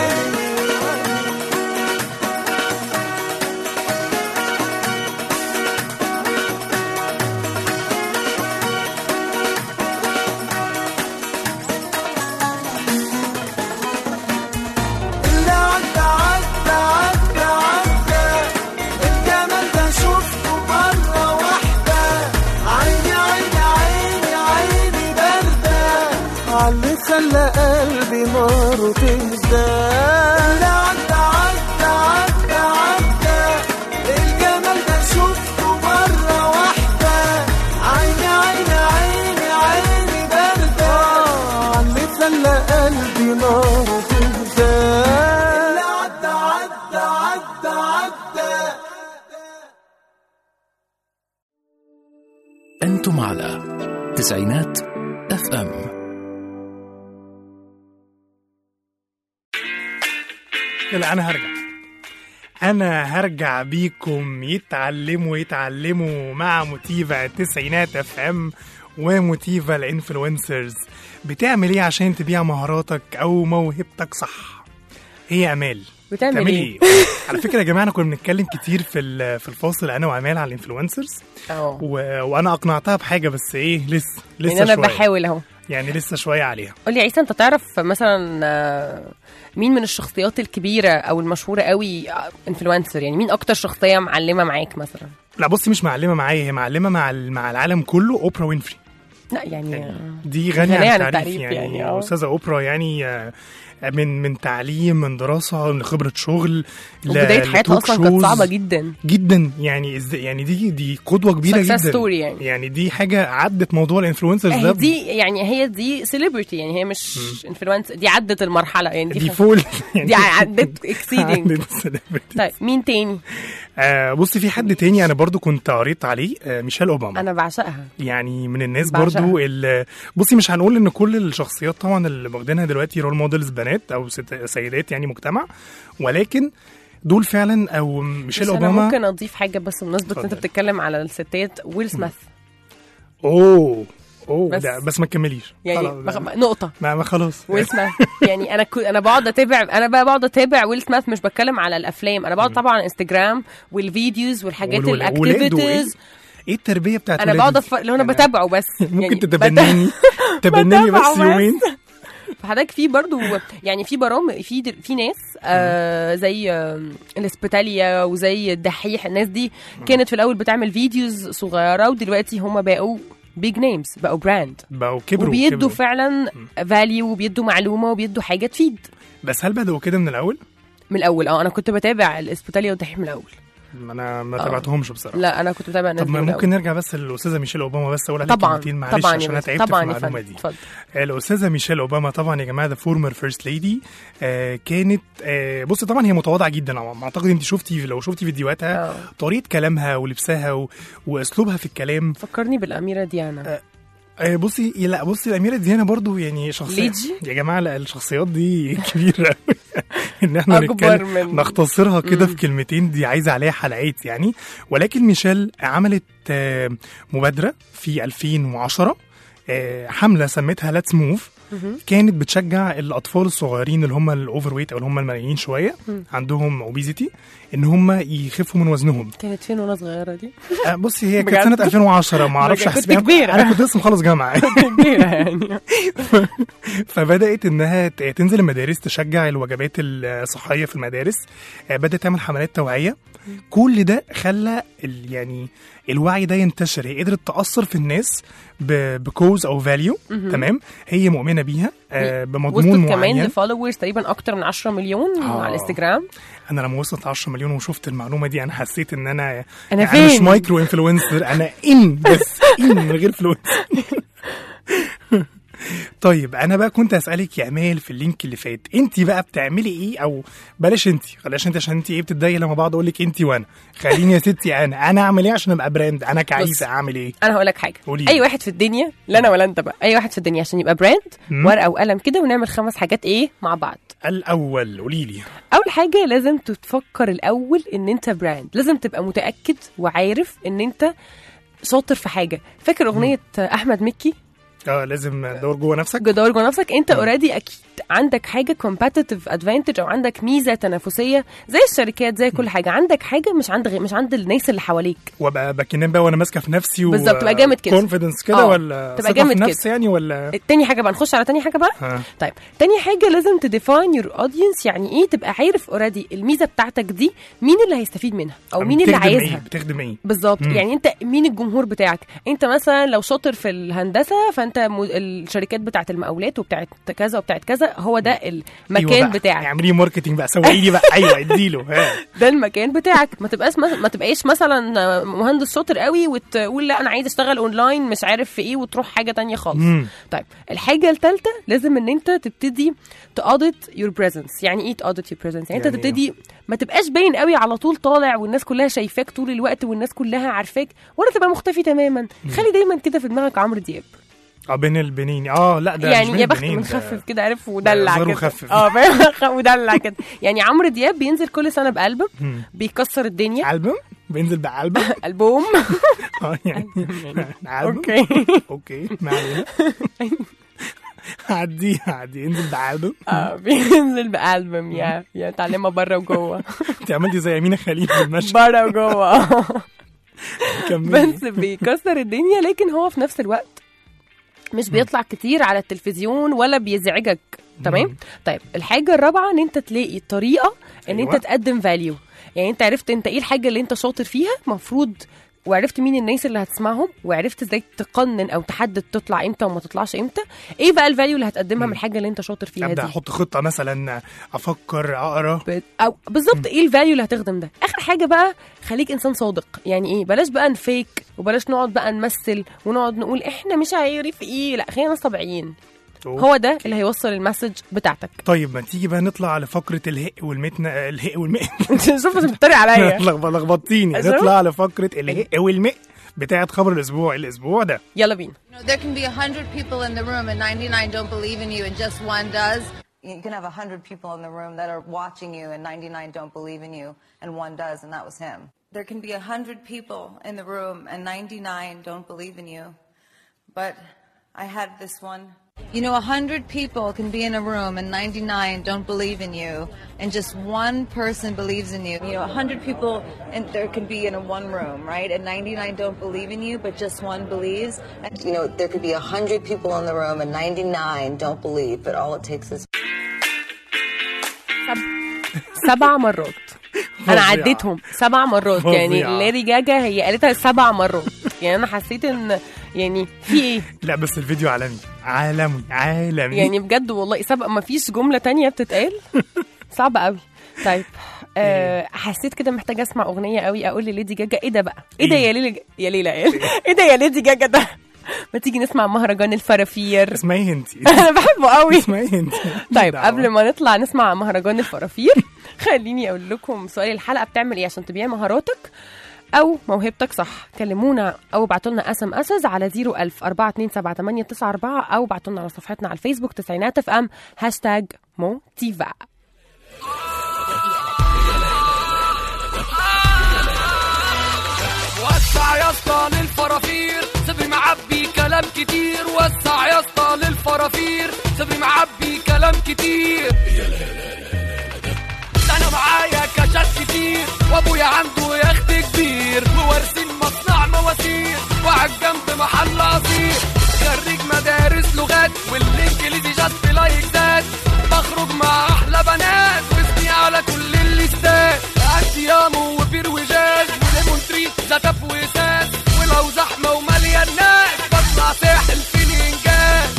اللي عدى عدى عدى عدى الجمال ده شفته مرة واحدة عيني عيني عيني عيني باردة عاللي خلى قلبي نار تهدى اللي عدى عدى عدى عدى الجمال ده شفته مرة واحدة عيني عيني عيني عيني باردة عاللي خلى قلبي نار تهدى اللي عدى عدى عدى عدى أنتم على تسعينات اف ام لا انا هرجع انا هرجع بيكم يتعلموا يتعلموا مع موتيفا التسعينات اف ام وموتيفا الانفلونسرز بتعمل ايه عشان تبيع مهاراتك او موهبتك صح هي امال بتعمل بتعملي ايه؟ ايه على فكره يا جماعه انا كنا بنتكلم كتير في ال- في الفاصل انا وامال على الانفلونسرز اه و... وانا اقنعتها بحاجه بس ايه لسه لسه يعني انا شويه بحاول اهو يعني لسه شويه عليها قول لي يا عيسى انت تعرف مثلا آه، مين من الشخصيات الكبيره او المشهوره قوي انفلونسر يعني مين اكتر شخصيه معلمه معاك مثلا لا بصي مش معلمه معايا هي معلمه مع ال- مع العالم كله اوبرا وينفري لا يعني دي غنية غنية عن عن التعريف التعريف يعني, يعني، يعني آه. أستاذة أوبرا يعني آه، من من تعليم من دراسة من خبرة شغل ل- وبدايه حياتها لتوك اصلا كانت شوز. صعبه جدا جدا يعني ازاي يعني دي دي قدوة كبيرة Success جدا story يعني. يعني دي حاجة عدت موضوع الانفلونسرز هي ده دي يعني هي دي سيلبرتي يعني هي مش انفلونسر دي عدت المرحله يعني دي, دي خ- فول يعني دي عدت اكسيدنج عدت celebrity. طيب مين تاني آه بصي في حد تاني انا برضو كنت قريت عليه آه ميشيل اوباما انا بعشقها يعني من الناس بعشقها. برضو اللي بصي مش هنقول ان كل الشخصيات طبعا اللي واخدينها دلوقتي رول موديلز بنات او ست- سيدات يعني مجتمع ولكن دول فعلا او ميشيل بس انا اوباما ممكن اضيف حاجه بس بمناسبه ان انت اتفضل. بتتكلم على الستات ويل سميث اوه اوه بس- ده بس ما تكمليش يعني خلاص، بخ- ده- نقطه ما, ما خلاص ويل سميث يعني انا كو انا بقعد اتابع انا بقى بقعد اتابع ويل سميث مش بتكلم على الافلام انا بقعد طبعا على انستجرام والفيديوز والحاجات وال- ولاده ايه الاكتيفيتيز ايه التربيه بتاعت انا ولاده بقعد دي؟ أف... لو انا يعني بتابعه بس ممكن يعني تتبناني تبناني بتابعه بس بس. يومين فحضرتك في برضو يعني في برامج في در- في ناس آه زي آه الاسبيتاليا وزي الدحيح الناس دي كانت في الاول بتعمل فيديوز صغيره ودلوقتي هم بقوا بيج نيمز بقوا براند بقوا كبروا وبيدوا كبروا. فعلا فاليو وبيدوا معلومه وبيدوا حاجه تفيد بس هل بدأوا كده من الاول؟ من الاول اه انا كنت بتابع الاسبيتاليا والدحيح من الاول ما انا ما آه. تابعتهمش بصراحه لا انا كنت بتابع الناس طب دي ما من ممكن الأول. نرجع بس للاستاذه ميشيل اوباما بس اقول عليها طبعا كلمتين معلش طبعا يا عشان انا باشا، تعبت طبعا في يا المعلومه فندم دي اتفضل الاستاذه ميشيل اوباما طبعا يا جماعه ذا فورمر فيرست ليدي كانت آه بصي طبعا هي متواضعه جدا أنا اعتقد انت شفتي لو شفتي فيديوهاتها آه. طريقه كلامها ولبسها و... واسلوبها في الكلام فكرني بالاميره ديانا آه بصي لا بصي الاميره ديانا برضو يعني شخصيه ليجي؟ يا جماعه لا الشخصيات دي كبيره أوي. ان احنا أكبر نتكلم من- نختصرها كده مم. في كلمتين دي عايزه عليها حلقات يعني ولكن ميشيل عملت آه، مبادره في 2010 آه، حمله سميتها ليتس موف كانت بتشجع الاطفال الصغيرين اللي هم الاوفر ويت او اللي هم الملايين شويه مم. عندهم اوبيزيتي ان هم يخفوا من وزنهم كانت فين وانا صغيره دي آه، بصي هي بجد؟ كانت سنه 2010 ما اعرفش بجد؟ كنت احسبها كبيرة. انا كنت لسه مخلص جامعه كبيره يعني فبدات انها ت- تنزل المدارس تشجع الوجبات الصحيه في المدارس آه، بدات تعمل حملات توعيه كل ده خلى ال- يعني الوعي ده ينتشر هي قدرت تاثر في الناس بكوز او فاليو مهم. تمام هي مؤمنه بيها آه، بمضمون وصلت كمان معين لفولورز تقريبا اكتر من 10 مليون آه. على الانستجرام انا لما وصلت 10 مليون وشفت المعلومه دي انا حسيت ان انا أنا انا مش فين؟ مايكرو انفلونسر انا ان بس ان من غير فلوس طيب انا بقى كنت اسالك يا امال في اللينك اللي فات انت بقى بتعملي ايه او بلاش انت بلاش انت عشان انت ايه بتتضايقي لما بقعد اقول لك انت وانا خليني يا ستي انا انا اعمل ايه عشان ابقى براند انا بص. كعيسى اعمل ايه انا هقول لك حاجه قولي. اي واحد في الدنيا لا انا ولا انت بقى اي واحد في الدنيا عشان يبقى براند مم. ورقه وقلم كده ونعمل خمس حاجات ايه مع بعض الاول قولي لي اول حاجه لازم تتفكر الاول ان انت براند لازم تبقى متاكد وعارف ان انت شاطر في حاجه فاكر اغنيه احمد مكي اه لازم تدور جوه نفسك جدار جوه نفسك انت اوريدي اكيد عندك حاجه كومباتيتيف ادفانتج او عندك ميزه تنافسيه زي الشركات زي كل حاجه عندك حاجه مش عند غي... مش عند الناس اللي حواليك وابقى بكنان بقى وانا ماسكه في نفسي بالظبط، تبقى جامد كده. كونفيدنس كده آه، ولا تبقى ثقة جامد في كده. النفس يعني ولا تاني حاجه بقى نخش على تاني حاجه بقى ها. طيب تاني حاجه لازم تديفاين يور اودينس يعني ايه تبقى عارف اوريدي الميزه بتاعتك دي مين اللي هيستفيد منها او مين اللي بتخدم عايزها ايه بتخدم ايه بالظبط مم. يعني انت مين الجمهور بتاعك انت مثلا لو شاطر في الهندسه فانت م... الشركات بتاعت المقاولات وبتاعت كذا وبتاعت كذا هو ده المكان أيوة بقى. بتاعك اعملي ماركتنج بقى سوقي لي بقى ايوه اديله ها. ده المكان بتاعك ما تبقاش ما تبقاش مثلا مهندس شاطر قوي وتقول لا انا عايز اشتغل اونلاين مش عارف في ايه وتروح حاجه تانية خالص مم. طيب الحاجه الثالثه لازم ان انت تبتدي تاودت يور بريزنس يعني ايه تاودت يور بريزنس يعني انت يعني إيه؟ تبتدي ما تبقاش باين قوي على طول طالع والناس كلها شايفاك طول الوقت والناس كلها عارفاك ولا تبقى مختفي تماما خلي دايما كده في دماغك عمرو دياب اه بين البنين اه لا ده مش يعني بين يا بخت البنين، ده- منخفف كده عارف ودلع زار كده مخفف. اه فاهم ودلع كده يعني عمرو دياب بينزل كل سنه بألبوم مم. بيكسر الدنيا البوم بينزل بألبوم ألبوم اه يعني ألبوم. اوكي اوكي ما علينا عدي عدي انزل بألبوم اه بينزل بألبوم يا يا تعلمها بره وجوه انت عملتي زي امينه خليل في المشهد بره وجوه كملي بس بيكسر الدنيا لكن هو في نفس الوقت مش بيطلع كتير على التلفزيون ولا بيزعجك تمام مم. طيب الحاجه الرابعه ان انت تلاقي طريقه ان أيوة. انت تقدم فاليو يعني انت عرفت انت ايه الحاجه اللي انت شاطر فيها مفروض وعرفت مين الناس اللي هتسمعهم وعرفت ازاي تقنن او تحدد تطلع امتى وما تطلعش امتى ايه بقى الفاليو اللي هتقدمها من الحاجه اللي انت شاطر فيها ابدا دي احط خطه مثلا افكر اقرا ب- او بالظبط ايه الفاليو اللي هتخدم ده اخر حاجه بقى خليك انسان صادق يعني ايه بلاش بقى نفيك وبلاش نقعد بقى نمثل ونقعد نقول احنا مش عارف ايه لا خلينا ناس طبيعيين أوه. هو ده اللي هيوصل المسج بتاعتك طيب ما تيجي بقى نطلع لفقره الهق والمتنا الهق والمق شوف انت بتتريق عليا لخبط- لخبطتيني أشوف؟ نطلع لفقره الهق والمق بتاعت خبر الاسبوع الاسبوع ده يلا بينا You know, there can be 100 people in the room and 99 don't believe in you and just one does. You can have 100 people in the room that are watching you and 99 don't believe in you and one does and that was him. There can be 100 people in the room and 99 don't believe in you. But I had this one. You know, 100 people can be in a room and 99 don't believe in you, and just one person believes in you. You know, 100 people and there can be in a one room, right? And 99 don't believe in you, but just one believes. And, you know, there could be 100 people in the room and 99 don't believe, but all it takes is سبع مرات انا فظيعة. عديتهم سبع مرات يعني فظيعة. ليدي جاجا هي قالتها سبع مرات يعني انا حسيت ان يعني في ايه لا بس الفيديو عالمي عالمي عالمي يعني بجد والله سبق ما فيش جملة تانية بتتقال صعبة قوي طيب أه حسيت كده محتاجة اسمع اغنية قوي اقول لليدي جاجا ايه ده بقى ايه ده إيه؟ يا ليلى يا ليلى ايه ده يا ليدي جاجا ده ما تيجي نسمع مهرجان الفرافير اسمعي انت انا بحبه قوي اسمعي انت طيب قبل ما نطلع نسمع مهرجان الفرافير خليني اقول لكم سؤال الحلقه بتعمل ايه عشان تبيع مهاراتك او موهبتك صح كلمونا او ابعتوا لنا اس ام اسز على 01000 427 او ابعتوا لنا على صفحتنا على الفيسبوك تسعينات اف ام هاشتاج موتيفا وسع يا اسطى للفرافير صبري معبي كلام كلام كتير وسع يا اسطى للفرافير صدري معبي كلام كتير ده انا معايا كاشات كتير وابويا عنده يخت كبير ووارثين مصنع مواسير وقاعد جنب محل عصير خريج مدارس لغات والانجليزي جاست لايك ذات بخرج مع احلى بنات واسمي على كل الليستات انتيامو وبير وجاز وليمون تري زتف وساس ولو زحمه وماليه الناس بطلع ساحل في الانجاز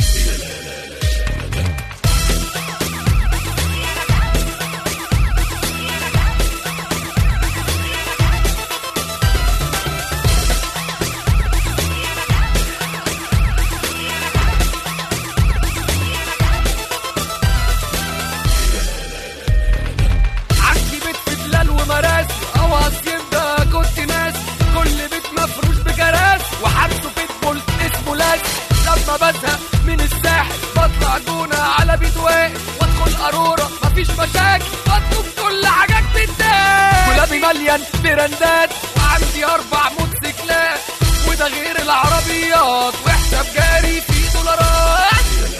عندي بيت في دلال ومراسي او عصير ده كنت ناس كل بيت مفروش بكراسي وحارسه بيت بولت اسمه لاس لما بزهق من الساحل بطلع جونة على بيت واقف وادخل قارورة مفيش مشاكل بطلب كل حاجات تتاكل ولابي مليان براندات وعندي اربع موتوسيكلات وده غير العربيات وحساب جاري فيه دولارات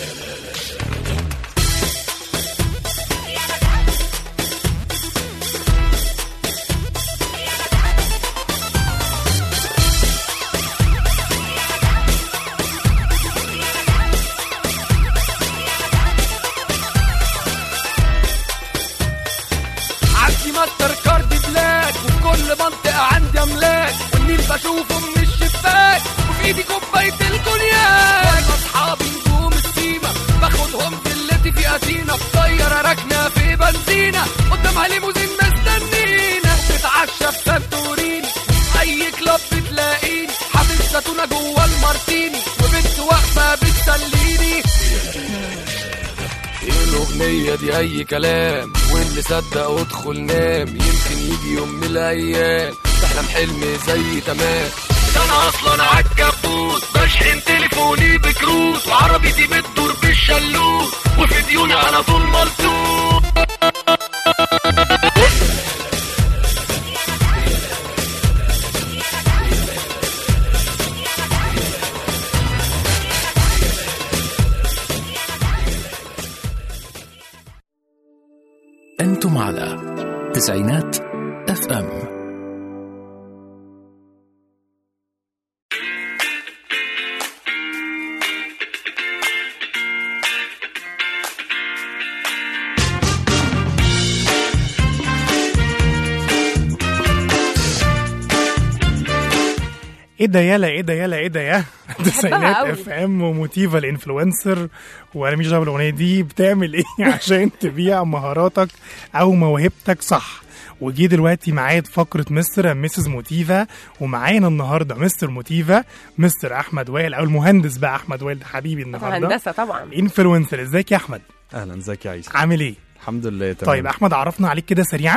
عندي ماستر كارد بلاك وفي كل منطقة عندي أملاك والنيل بشوفه من الشباك وفي إيدي كوباية الكونياك وأنا أصحابي نجوم السيما باخدهم دلتي في أثينا في طيارة راكنة في بنزينة قدامها ليموزين مستنينا بتعشى في سانتوريني أي كلاب بتلاقيني حبيب زيتونة جوه المارتيني وبنت واقفة بتسليني الأغنية دي أي كلام واللي صدق ادخل نام يمكن يجي يوم من الأيام تحلم حلم زي تمام ده أنا أصلا عالكبوت بشحن تليفوني بكروت وعربيتي بتدور بالشلوت وفي ديوني على طول ملطوط أنتم على تسعينات اف ام ايه ده يالا ايه ده يالا ايه ده يا تسعينات قوي. اف ام وموتيفا الانفلونسر وانا مش دعوه بالاغنيه دي بتعمل ايه عشان تبيع مهاراتك او موهبتك صح وجي دلوقتي ميعاد فقره مستر ميسز موتيفا ومعانا النهارده مستر موتيفا مستر احمد وائل او المهندس بقى احمد وائل حبيبي النهارده هندسة طبعا انفلونسر ازيك يا احمد اهلا ازيك يا عيسى عامل ايه الحمد لله تمام طيب احمد عرفنا عليك كده سريعا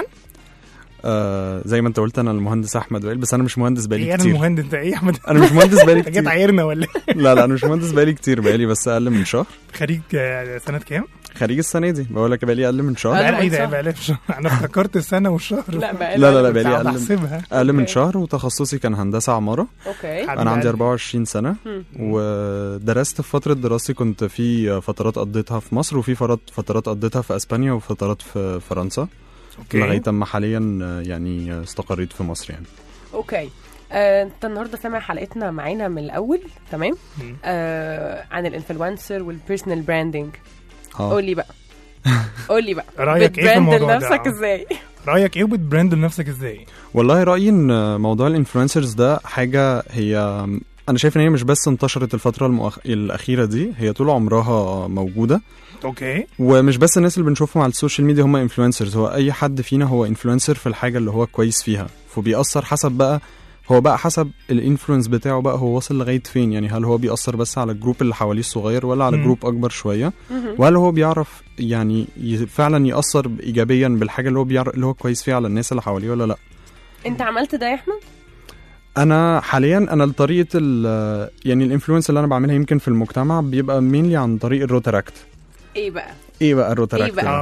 آه زي ما انت قلت انا المهندس احمد وائل بس انا مش مهندس بقالي ايه انا كتير المهندس انت ايه يا احمد انا مش مهندس بقالي انت جيت كتير عايرنا ولا إيه؟ لا لا انا مش مهندس بقالي كتير بقالي بس اقل من شهر خريج آه، سنه كام؟ خريج السنه دي بقول لك بقالي اقل من شهر لا ايه ده بقى لي شهر انا افتكرت السنه والشهر لا بقى لا لا لا بقالي بقى اقل بحسبها اقل من أوكي. شهر وتخصصي كان هندسه عماره اوكي انا عندي 24 سنه مم. ودرست في فتره دراستي كنت في فترات قضيتها في مصر وفي فرات- فترات قضيتها في اسبانيا وفترات في فرنسا اوكي لغايه اما حاليا آه، يعني آه، استقريت في مصر يعني اوكي آه، انت النهارده سامع حلقتنا معانا من الاول تمام مم. آه عن الانفلونسر والبيرسونال براندنج اه قول لي بقى قول لي بقى رأيك إيه في بتبراند الموضوع ده؟ لنفسك ازاي رايك ايه وبتبراند لنفسك ازاي؟ والله رأيي ان موضوع الانفلونسرز ده حاجة هي انا شايف ان هي مش بس انتشرت الفترة المؤخ... الأخيرة دي هي طول عمرها موجودة اوكي ومش بس الناس اللي بنشوفهم على السوشيال ميديا هم انفلونسرز هو اي حد فينا هو انفلونسر في الحاجة اللي هو كويس فيها فبيأثر حسب بقى هو بقى حسب الانفلونس بتاعه بقى هو واصل لغاية فين يعني هل هو بيأثر بس على الجروب اللي حواليه الصغير ولا على مم. جروب أكبر شوية وهل هو بيعرف يعني ي... فعلا يأثر إيجابيا بالحاجة اللي هو بيعرف اللي هو كويس فيها على الناس اللي حواليه ولا لا انت عملت ده يا احمد انا حاليا انا طريقه ال يعني الانفلونس اللي انا بعملها يمكن في المجتمع بيبقى مينلي عن طريق الروتراكت ايه بقى ايه بقى الروتراكت إيه بقى؟ يعني؟ اه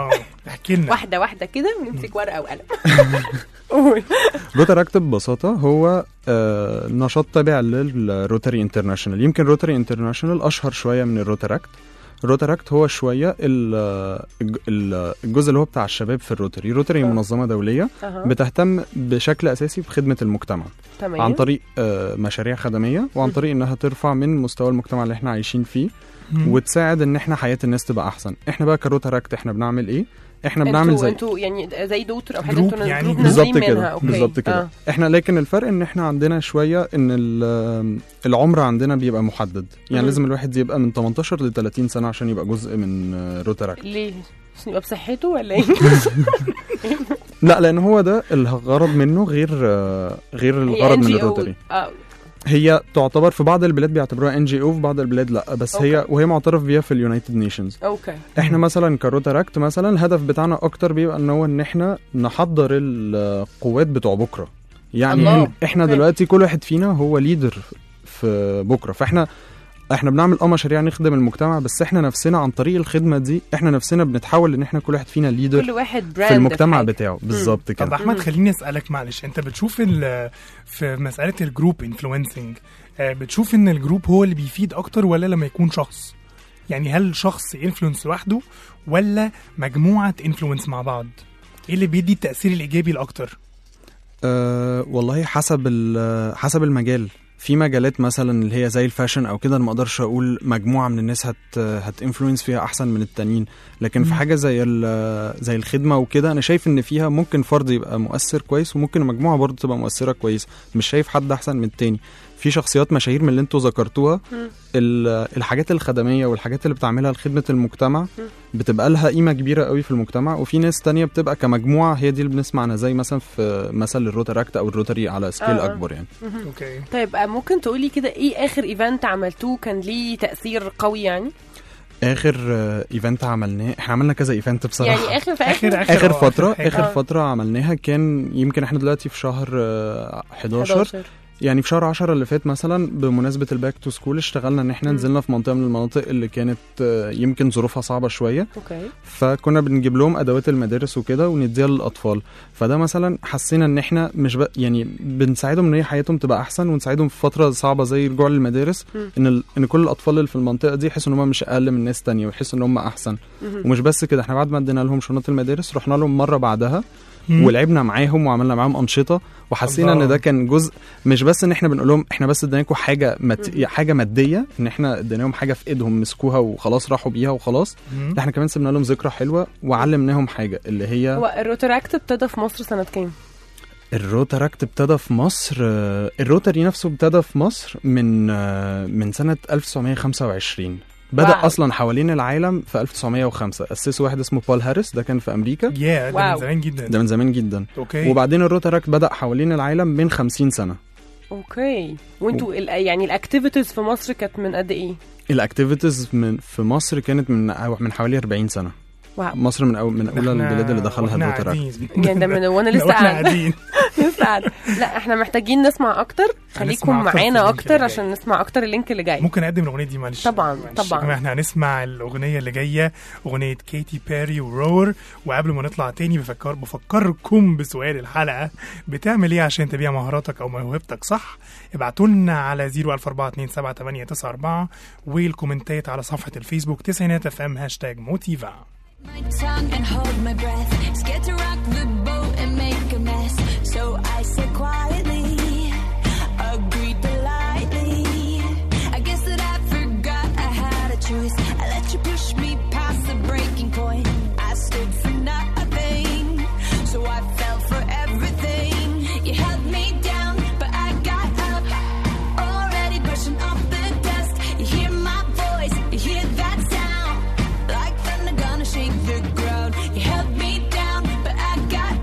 احكي لنا واحده واحده كده ونمسك ورقه وقلم قول روتراكت ببساطة هو آه نشاط تابع للروتري انترناشونال يمكن روتري انترناشونال أشهر شوية من الروتراكت الروتراكت هو شوية ال- الج- ال- الجزء اللي هو بتاع الشباب في الروتري الروتري منظمة دولية أها. بتهتم بشكل أساسي بخدمة المجتمع تمام. عن طريق آه مشاريع خدمية وعن طريق إنها ترفع من مستوى المجتمع اللي احنا عايشين فيه مم. وتساعد إن احنا حياة الناس تبقى أحسن احنا بقى كروتراكت احنا بنعمل إيه احنا بنعمل انتوا زي انتوا يعني زي دوتر او حاجه جروب انتوا يعني جروب بالظبط نازلين منها كده اوكي بالظبط كده آه. احنا لكن الفرق ان احنا عندنا شويه ان ال- العمر عندنا بيبقى محدد يعني مم. لازم الواحد يبقى من 18 ل 30 سنه عشان يبقى جزء من آه، روتراكت ليه عشان يبقى بصحته ولا ايه لا لان هو ده الغرض منه غير آه، غير هي الغرض من NGO. الروتري اه هي تعتبر في بعض البلاد بيعتبروها ان جي او في بعض البلاد لا بس هي وهي معترف بيها في اليونايتد نيشنز اوكي احنا مثلا كروتراكت مثلا الهدف بتاعنا اكتر بيبقى ان هو ان احنا نحضر القوات بتوع بكره يعني الله. إحنا- احنا أوكي. دلوقتي كل واحد فينا هو ليدر في بكره فاحنا احنا بنعمل اه مشاريع نخدم المجتمع بس احنا نفسنا عن طريق الخدمه دي احنا نفسنا بنتحول ان احنا كل واحد فينا ليدر كل واحد براند في المجتمع حاجة. بتاعه بالظبط طب كده احمد خليني اسالك معلش انت بتشوف ال- في مساله الجروب انفلونسنج بتشوف ان الجروب هو اللي بيفيد اكتر ولا لما يكون شخص يعني هل شخص انفلونس لوحده ولا مجموعه انفلونس مع بعض ايه اللي بيدي التاثير الايجابي الاكتر أه والله حسب ال- حسب المجال في مجالات مثلا اللي هي زي الفاشن او كده انا ما اقدرش اقول مجموعه من الناس هت هتانفلونس فيها احسن من التانيين لكن في مم. حاجه زي ال- زي الخدمه وكده انا شايف ان فيها ممكن فرد يبقى مؤثر كويس وممكن مجموعه برضه تبقى مؤثره كويس مش شايف حد احسن من التاني في شخصيات مشاهير من اللي انتوا ذكرتوها مم. ال- الحاجات الخدميه والحاجات اللي بتعملها لخدمه المجتمع بتبقى لها قيمه كبيره قوي في المجتمع وفي ناس تانية بتبقى كمجموعه هي دي اللي بنسمع عنها زي مثلا في مثل الروتراكت او الروتري على سكيل آه. اكبر يعني مهم. اوكي طيب آه، ممكن تقولي كده ايه اخر ايفنت عملتوه كان ليه تاثير قوي يعني اخر آه، ايفنت عملناه احنا عملنا كذا ايفنت بصراحه يعني اخر في اخر اخر آه، فتره حاجة. اخر آه. فتره عملناها كان يمكن احنا دلوقتي في شهر آه، 11 11. يعني في شهر 10 اللي فات مثلا بمناسبه الباك تو سكول اشتغلنا ان احنا مم. نزلنا في منطقه من المناطق اللي كانت آه، يمكن ظروفها صعبه شويه اوكي فكنا بنجيب لهم ادوات المدارس وكده ونديها للاطفال فده مثلا حسينا ان احنا مش ب... يعني بنساعدهم ان هي حياتهم تبقى احسن ونساعدهم في فتره صعبه زي الرجوع للمدارس مم. ان ال... ان كل الاطفال اللي في المنطقه دي يحسوا ان هم مش اقل من ناس تانية ويحسوا ان هم احسن مهم. ومش بس كده احنا بعد ما ادينا لهم شنط المدارس رحنا لهم مره بعدها مم. ولعبنا معاهم وعملنا معاهم انشطه وحسينا الله. ان ده كان جزء مش بس ان احنا بنقول لهم احنا بس اديناكم حاجه مت... مم. حاجه ماديه ان احنا اديناهم حاجه في ايدهم مسكوها وخلاص راحوا بيها وخلاص مم. لا احنا كمان سيبنا لهم ذكرى حلوه وعلمناهم حاجه اللي هي هو الروتراكت ابتدى في مصر سنه كام؟ الروتراكت ابتدى في مصر آه، الروتري نفسه ابتدى في مصر من آه، من سنة 1925 بدأ واو. أصلا حوالين العالم في 1905 أسسه واحد اسمه بول هاريس ده كان في أمريكا يا ده واو. من زمان جدا ده من زمان جدا اوكي وبعدين الروتراكت بدأ حوالين العالم من 50 سنة اوكي وانتوا ال- يعني الاكتيفيتيز في مصر كانت من قد ايه؟ الاكتيفيتيز من في مصر كانت من من حوالي 40 سنة واو مصر من أو من أولى إحنا- البلاد اللي دخلها وإحنا الروتراكت قاعدين. يعني ده من وانا لسه وإحنا قاعده قاعدين لسه قاعده لا احنا محتاجين نسمع اكتر خليكم هنسمع أكتر في معانا اللينك اللي اكتر جاي. عشان نسمع اكتر اللينك اللي جاي ممكن اقدم الاغنيه دي معلش طبعاً، معلش. طبعاً. يا جماعة، احنا هنسمع الاغنيه اللي جايه اغنيه كيتي بيري وروور وقبل ما نطلع تاني بفكر بفكركم بسؤال الحلقه بتعمل ايه عشان تبيع مهاراتك او موهبتك صح ابعتوا لنا على 014278994 والكومنتات على صفحه الفيسبوك تسعينات اف ام هاشتاج موتيفا my tongue and hold my breath. Scared to rock the boat and make a mess. So I said quietly, agreed politely. I guess that I forgot I had a choice. I let you push me past the breaking point. I stood for nothing. So I fell for everything. You held me down, but I got up. Already brushing off the dust. You hear my voice, you hear that sound. Like thunder gonna shake the ground. You held me down, but I got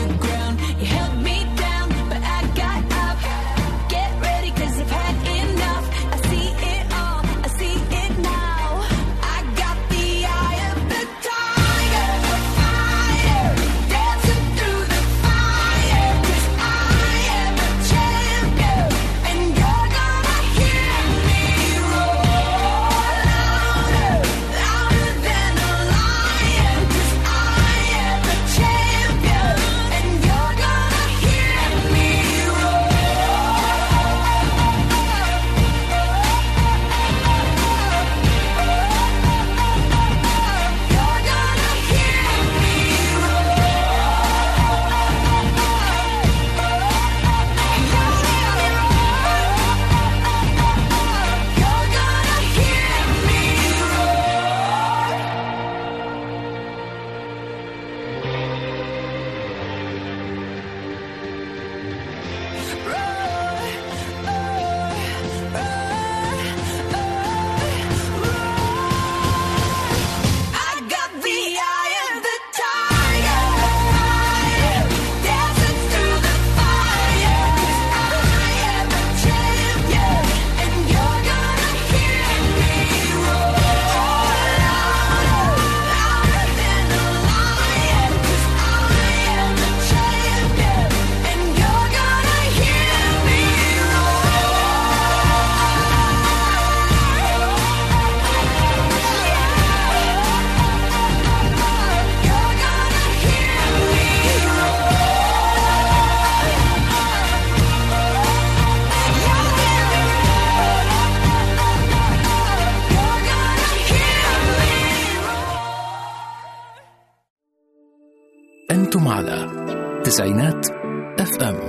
the ground. You held me down, but I got up. Get ready, cause I've had enough. I see it all, I see it now. I got the eye of the tiger, the fire. Dancing through the fire, cause I am a champion. And you're gonna hear me roar louder, louder than a lion. Cause I am a champion. And you're gonna hear me I got the eye of the tiger, fire, dancing through the fire. 'Cause I am a champion, and you're gonna hear me roar louder, louder than a lion. 'Cause I am a champion, and you're gonna hear me أنتم على تسعينات اف ام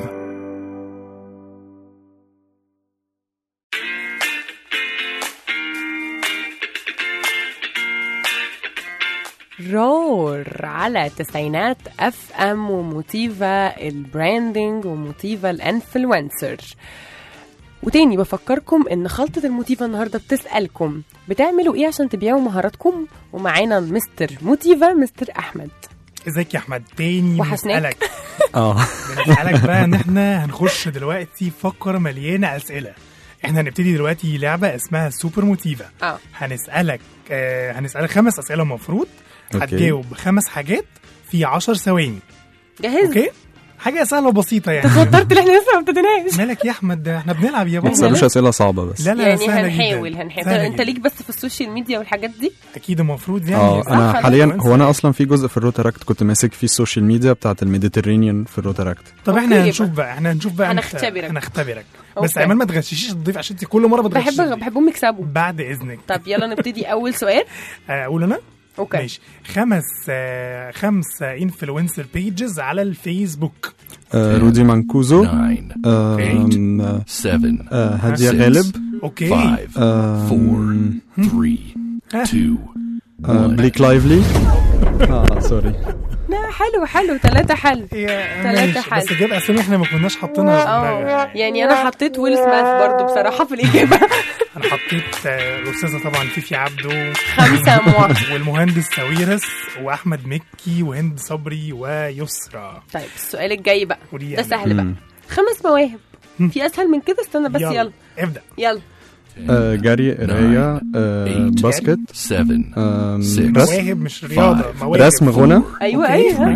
رور على تسعينات اف ام وموتيفا البراندنج وموتيفا الانفلونسر وتاني بفكركم ان خلطة الموتيفا النهاردة بتسألكم بتعملوا ايه عشان تبيعوا مهاراتكم ومعانا مستر موتيفا مستر احمد ازيك يا احمد تاني وحشناك. بنسألك اه بنسألك بقى ان احنا هنخش دلوقتي فقرة مليانة اسئلة احنا هنبتدي دلوقتي لعبة اسمها سوبر موتيفا اه هنسألك آه هنسألك خمس اسئلة المفروض أوكي. هتجاوب خمس حاجات في 10 ثواني جاهز اوكي حاجة سهلة وبسيطة يعني اتوترت ان احنا لسه ما ابتديناش مالك يا احمد ده احنا بنلعب يا ما بابا تسألوش اسئله صعبه بس لا لا يعني سهلة هنحاول جدا هنحاول سهلة انت جدا. ليك بس في السوشيال ميديا والحاجات دي اكيد المفروض يعني اه صح؟ انا خلاص. حاليا هو انا اصلا في جزء في الروتاراكت كنت ماسك فيه السوشيال ميديا بتاعت الميديترينيان في الروتاراكت طب احنا أوكي هنشوف بقى احنا هنشوف بقى أنت- هنختبرك. هنختبرك أوكي. بس عمال ما تغششيش الضيف عشان انت كل مره بتغششي بحب بحبهم يكسبوا بعد اذنك طب يلا نبتدي اول سؤال آه، اقول انا اوكي ماشي خمس آه، خمس انفلونسر بيجز على الفيسبوك آه رودي مانكوزو 9 آم، آه 7 آه، هادية Six. غالب اوكي 5 آم، 4 3 2 آه بليك لايفلي اه سوري لا حلو حلو ثلاثة حلو يا تلاتة ماشي حل. بس جاب اسامي احنا ما كناش حاطينها في اه دماغنا. يعني انا حطيت ويل سميث برضو بصراحة في الإجابة انا حطيت آه، الاستاذه طبعا فيفي عبده خمسة موا والمهندس ساويرس واحمد مكي وهند صبري ويسرى طيب السؤال الجاي بقى قولي ده يعني. سهل بقى مم. خمس مواهب في اسهل من كده استنى بس يلا ابدا يلا آه جري قرايه آه باسكت 7 آم، Six. رسم مواهب مش رياضه Five. مواهب رسم غنى ايوه أوكي. ايوه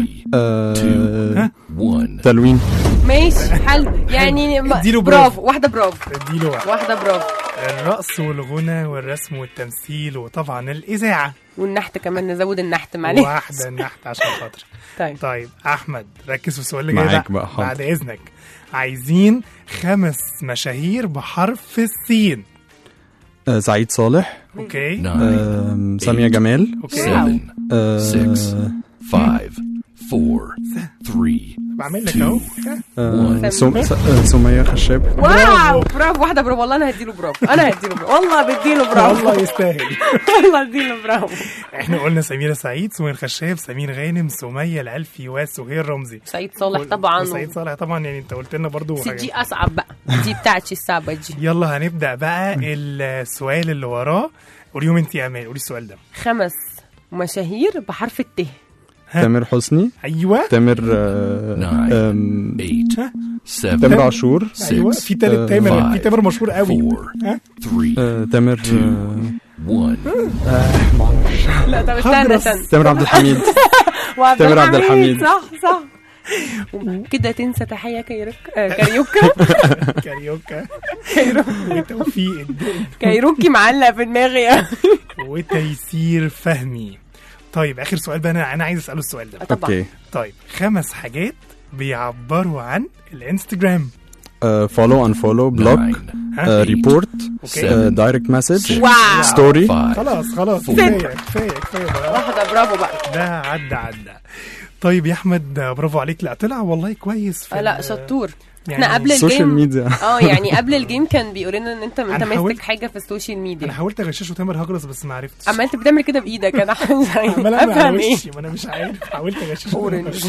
آه 1 تلوين ماشي حلو يعني ما- اديله برافو. برافو واحدة برافو اديله واحد. واحدة برافو الرقص والغنى والرسم والتمثيل وطبعا الاذاعه والنحت كمان نزود النحت معلش واحده النحت عشان خاطر طيب طيب احمد ركز في السؤال اللي جاي معاك ده بقى، حاضر. بعد اذنك عايزين خمس مشاهير بحرف السين آه سعيد صالح اوكي 9 آم، سامية جمال 7 آه 6 5 4 3 بعمل لك اهو آه سم- س- آه، سمية خشاب واو برافو واحدة برافو والله انا هديله برافو انا هديله برافو والله بديله برافو والله يستاهل والله اديله برافو احنا قلنا سميرة سعيد سمير خشاب سمير غانم سمية العلفي وسهير رمزي سعيد صالح طبعا سعيد صالح طبعا يعني انت قلت لنا برضو سي حاجة. دي اصعب بقى دي بتاعتي الصعبة دي يلا هنبدا بقى السؤال اللي وراه قوليهم انت يا امان قولي السؤال ده خمس مشاهير بحرف الت تامر حسني ايوه تامر آه، آم، seven, تامر عاشور ايوه في تالت آه، تامر في تامر مشهور قوي ها آه، تامر لا طب استنى هجرس. استنى تامر عبد الحميد وعبد تامر عبد الحميد. صح صح كده تنسى تحية كايروك آه، كاريوكا كاريوكا وتوفيق الدين كايروكي معلق في دماغي وتيسير فهمي طيب اخر سؤال بقى انا انا عايز اساله السؤال ده طبعا. أوكي. طيب خمس حاجات بيعبروا عن الانستجرام فولو ان فولو بلوك ها؟ ريبورت أوكي. دايركت مسج واو. ستوري خلاص خلاص ست. كفايه كفايه كفايه بقى. واحدة برافو بقى ده عدى عدى طيب يا احمد برافو عليك لا طلع والله كويس في آه، لا ال- شطور يعني احنا قبل السوشيال الجيم ميديا. اه يعني قبل الجيم كان بيقول لنا ان انت انت أنا ماسك حاولت- حاجه في السوشيال انا ميديا حاولت اغششه تامر هجرس بس ما عرفتش عمال بتعمل كده بايدك انا عمال اعمل افهم على ايه وشي ما انا مش عارف حاولت اغششه تامر أورنج. هجرس.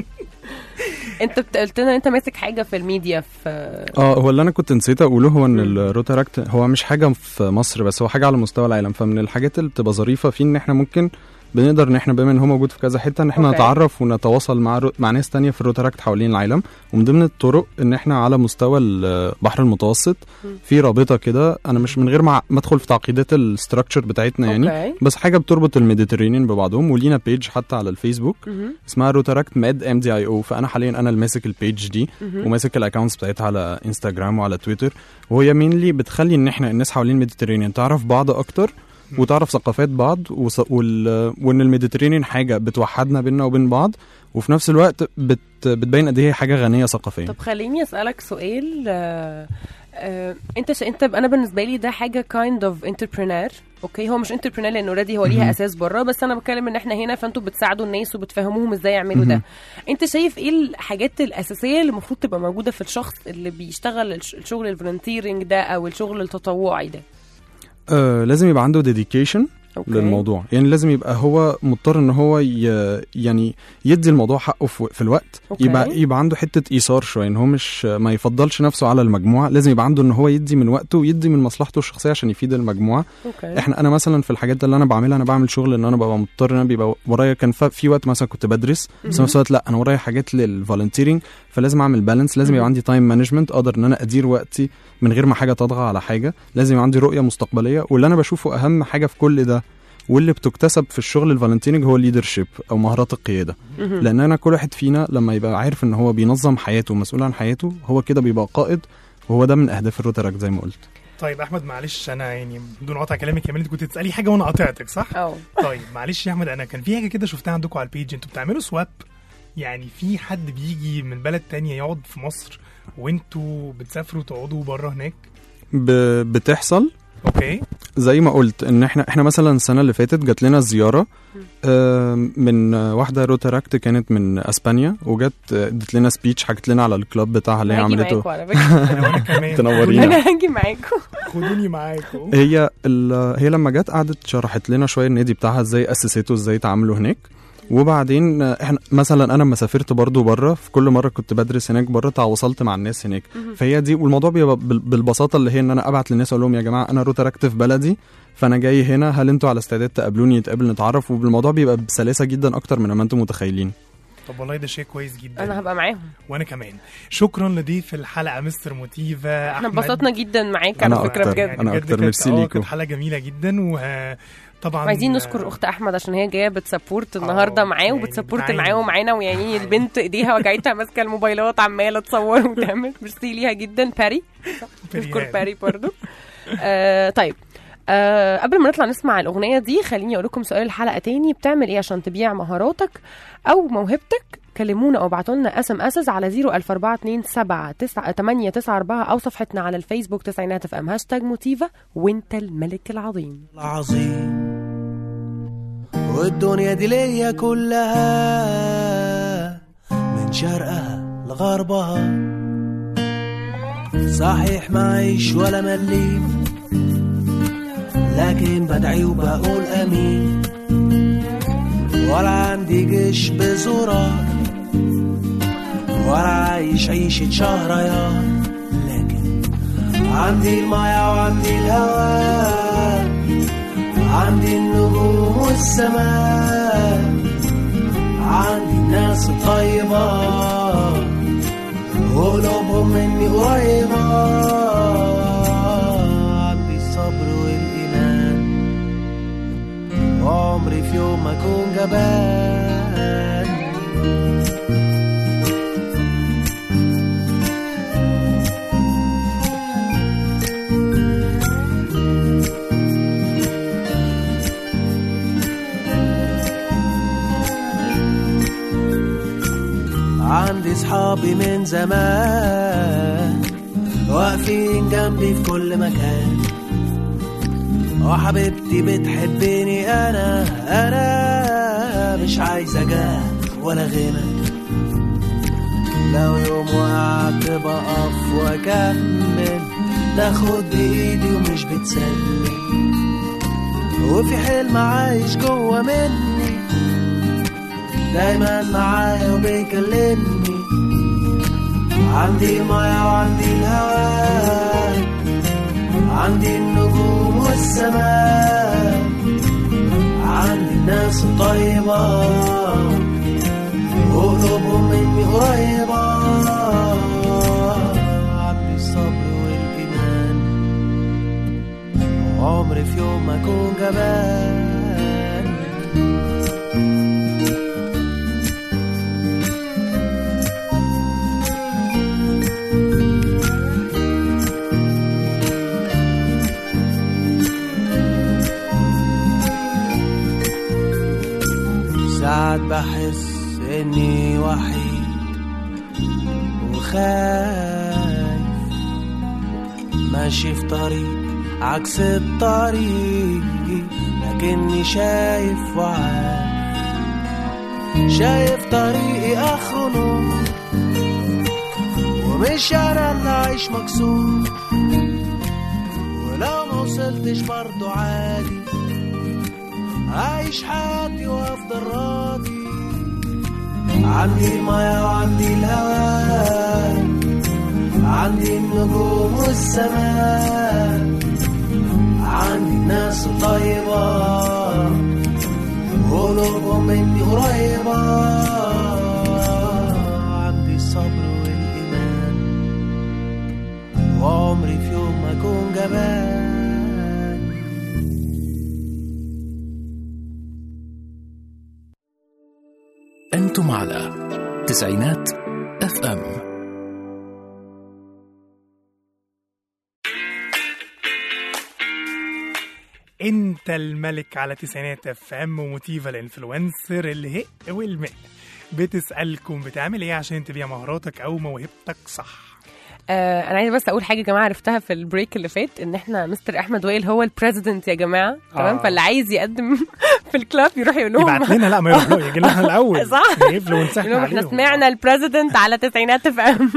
انت بت- قلت لنا ان انت ماسك حاجه في الميديا في اه هو اللي انا كنت نسيت اقوله هو ان الروتاراكت هو مش حاجه في مصر بس هو حاجه على مستوى العالم فمن الحاجات اللي بتبقى ظريفه فيه ان احنا ممكن بنقدر ان احنا بما ان هو موجود في كذا حته ان احنا أوكي. نتعرف ونتواصل مع رو... مع ناس تانية في الروتاراكت حوالين العالم ومن ضمن الطرق ان احنا على مستوى البحر المتوسط في رابطه كده انا مش من غير ما ما ادخل في تعقيدات الاستراكشر بتاعتنا يعني أوكي. بس حاجه بتربط الميديترينيان ببعضهم ولينا بيج حتى على الفيسبوك مهم. اسمها روتاراكت ماد ام دي اي او فانا حاليا انا اللي ماسك البيج دي مهم. وماسك الاكونتس بتاعتها على انستجرام وعلى تويتر وهي مينلي بتخلي ان احنا الناس حوالين الميديترينيان تعرف بعض اكتر وتعرف ثقافات بعض وص... وال... وان الميديترينيان حاجه بتوحدنا بيننا وبين بعض وفي نفس الوقت بت... بتبين قد ايه هي حاجه غنيه ثقافيا طب خليني اسالك سؤال آه آه انت ش... انت انا بالنسبه لي ده حاجه كايند اوف انتربرينور اوكي هو مش انتربرينور لانه اوريدي هو ليها مهم. اساس بره بس انا بتكلم ان احنا هنا فانتوا بتساعدوا الناس وبتفهموهم ازاي يعملوا ده مهم. انت شايف ايه الحاجات الاساسيه اللي المفروض تبقى موجوده في الشخص اللي بيشتغل الش- الشغل الفولنتيرنج ده او الشغل التطوعي ده آه لازم يبقى عنده ديديكيشن أوكي. للموضوع يعني لازم يبقى هو مضطر ان هو ي... يعني يدي الموضوع حقه في, في الوقت أوكي. يبقى يبقى عنده حته ايثار شويه ان هو مش ما يفضلش نفسه على المجموعه لازم يبقى عنده ان هو يدي من وقته ويدي من مصلحته الشخصيه عشان يفيد المجموعه اوكي احنا انا مثلا في الحاجات اللي انا بعملها انا بعمل شغل ان انا ببقى مضطر ان انا بيبقى ورايا كان ف- في وقت مثلا كنت بدرس بس في نفس الوقت لا انا ورايا حاجات للفولنتيرنج فلازم اعمل بالانس لازم يبقى عندي تايم مانجمنت اقدر ان انا ادير وقتي من غير ما حاجه تطغى على حاجه لازم يبقى عندي رؤيه مستقبليه واللي انا بشوفه اهم حاجه في كل ده واللي بتكتسب في الشغل الفالنتيننج هو الليدرشيب او مهارات القياده مهم. لان انا كل واحد فينا لما يبقى عارف ان هو بينظم حياته ومسؤول عن حياته هو كده بيبقى قائد وهو ده من اهداف الروتراك زي ما قلت طيب احمد معلش انا يعني بدون قطع كلامك كمان انت كنت تسالي حاجه وانا قاطعتك صح؟ اه طيب معلش يا احمد انا كان في حاجه كده شفتها عندكم على البيج انتوا بتعملوا سواب يعني في حد بيجي من بلد تانية يقعد في مصر وانتوا بتسافروا تقعدوا بره هناك ب... بتحصل اوكي زي ما قلت ان احنا احنا مثلا السنه اللي فاتت جات لنا زياره آه، من آه، واحده روتراكت كانت من اسبانيا وجت آه، ادت لنا سبيتش حكت لنا على الكلاب بتاعها اللي هي هاجي عملته معاكم على فكره وانا كمان تنورينا انا هاجي معاكم خدوني معاكم هي ال- هي لما جت قعدت شرحت لنا شويه النادي بتاعها ازاي اسسته ازاي تعاملوا هناك وبعدين آه، احنا مثلا انا لما سافرت برضو بره في كل مره كنت بدرس هناك بره تواصلت مع الناس هناك فهي دي والموضوع بيبقى بال- بالبساطه اللي هي ان انا ابعت للناس اقول لهم يا جماعه انا روتراكت في بلدي فانا جاي هنا هل انتوا على استعداد تقابلوني نتقابل نتعرف والموضوع بيبقى بسلاسه جدا اكتر من ما انتم متخيلين طب والله ده شيء كويس جدا انا هبقى معاهم وانا كمان شكرا لضيف الحلقه مستر موتيفا احنا أحمد. انبسطنا جدا معاك أنا على فكره أكتر. بجد أنا بجد أكتر، كانت- ميرسي آه، ليكوا. كانت حلقه جميله جدا وطبعا عايزين نشكر اخت احمد عشان هي جايه بتسبورت النهارده معاه يعني وبتسبورت بتعاني. معاه ومعانا ويعني البنت ايديها وجعتها ماسكه الموبايلات عماله تصور وتعمل ميرسي ليها جدا باري نشكر بريان. باري برضو آه طيب آه قبل ما نطلع نسمع الاغنيه دي خليني اقول لكم سؤال الحلقه تاني بتعمل ايه عشان تبيع مهاراتك او موهبتك كلمونا او ابعتوا لنا اس ام اس على 00427 او صفحتنا على الفيسبوك تسعينات اف ام هاشتاج موتيفا وانت الملك العظيم العظيم والدنيا دي ليا كلها من شرقها لغربها صحيح معيش ولا مليم لكن بدعي وبقول امين ولا عندي جيش بزرار ولا عايش عيشة شهريار لكن عندي المايه وعندي الهواء عندي النجوم والسماء عندي ناس طيبة قلوبهم مني قريبة عندي الصبر والإيمان عمري في يوم ما أكون جبان عندي صحابي من زمان واقفين جنبي في كل مكان وحبيبتي بتحبني انا انا مش عايزة جاه ولا غنى لو يوم وقعت بقف واكمل تاخد بايدي ومش بتسلم وفي حلم عايش جوه مني دايما معايا وبيكلمني عندي المايه وعندي الهواء عندي النجوم والسماء عندي الناس الطيبة وقلوبهم مني قريبة عندي الصبر والإيمان عمري في يوم ما أكون جبان ساعات بحس اني وحيد وخايف ماشي في طريق عكس الطريق لكني شايف وعارف شايف طريقي اخره نور ومش انا اللي عايش مكسور ولو ما وصلتش برضو عادي عايش حياتي وافضل راضي عندي المايه وعندي الهواء عندي النجوم والسماء عندي الناس الطيبة قلوبهم مني قريبة عندي الصبر والإيمان وعمري في يوم ما أكون جبان أنتم على تسعينات اف ام انت الملك على تسعينات اف ام وموتيفا الانفلونسر الهق والماء بتسألكم بتعمل ايه عشان تبيع مهاراتك او موهبتك صح آه انا عايزه بس اقول حاجه يا جماعه عرفتها في البريك اللي فات ان احنا مستر احمد وائل هو البريزيدنت يا جماعه تمام آه. فاللي عايز يقدم في الكلاب يروح يقول لهم يبعت لنا لا ما يروح له يجي لنا الاول صح يقفل ونسحب يقول لهم احنا عليهم سمعنا البريزيدنت على تسعينات اف ام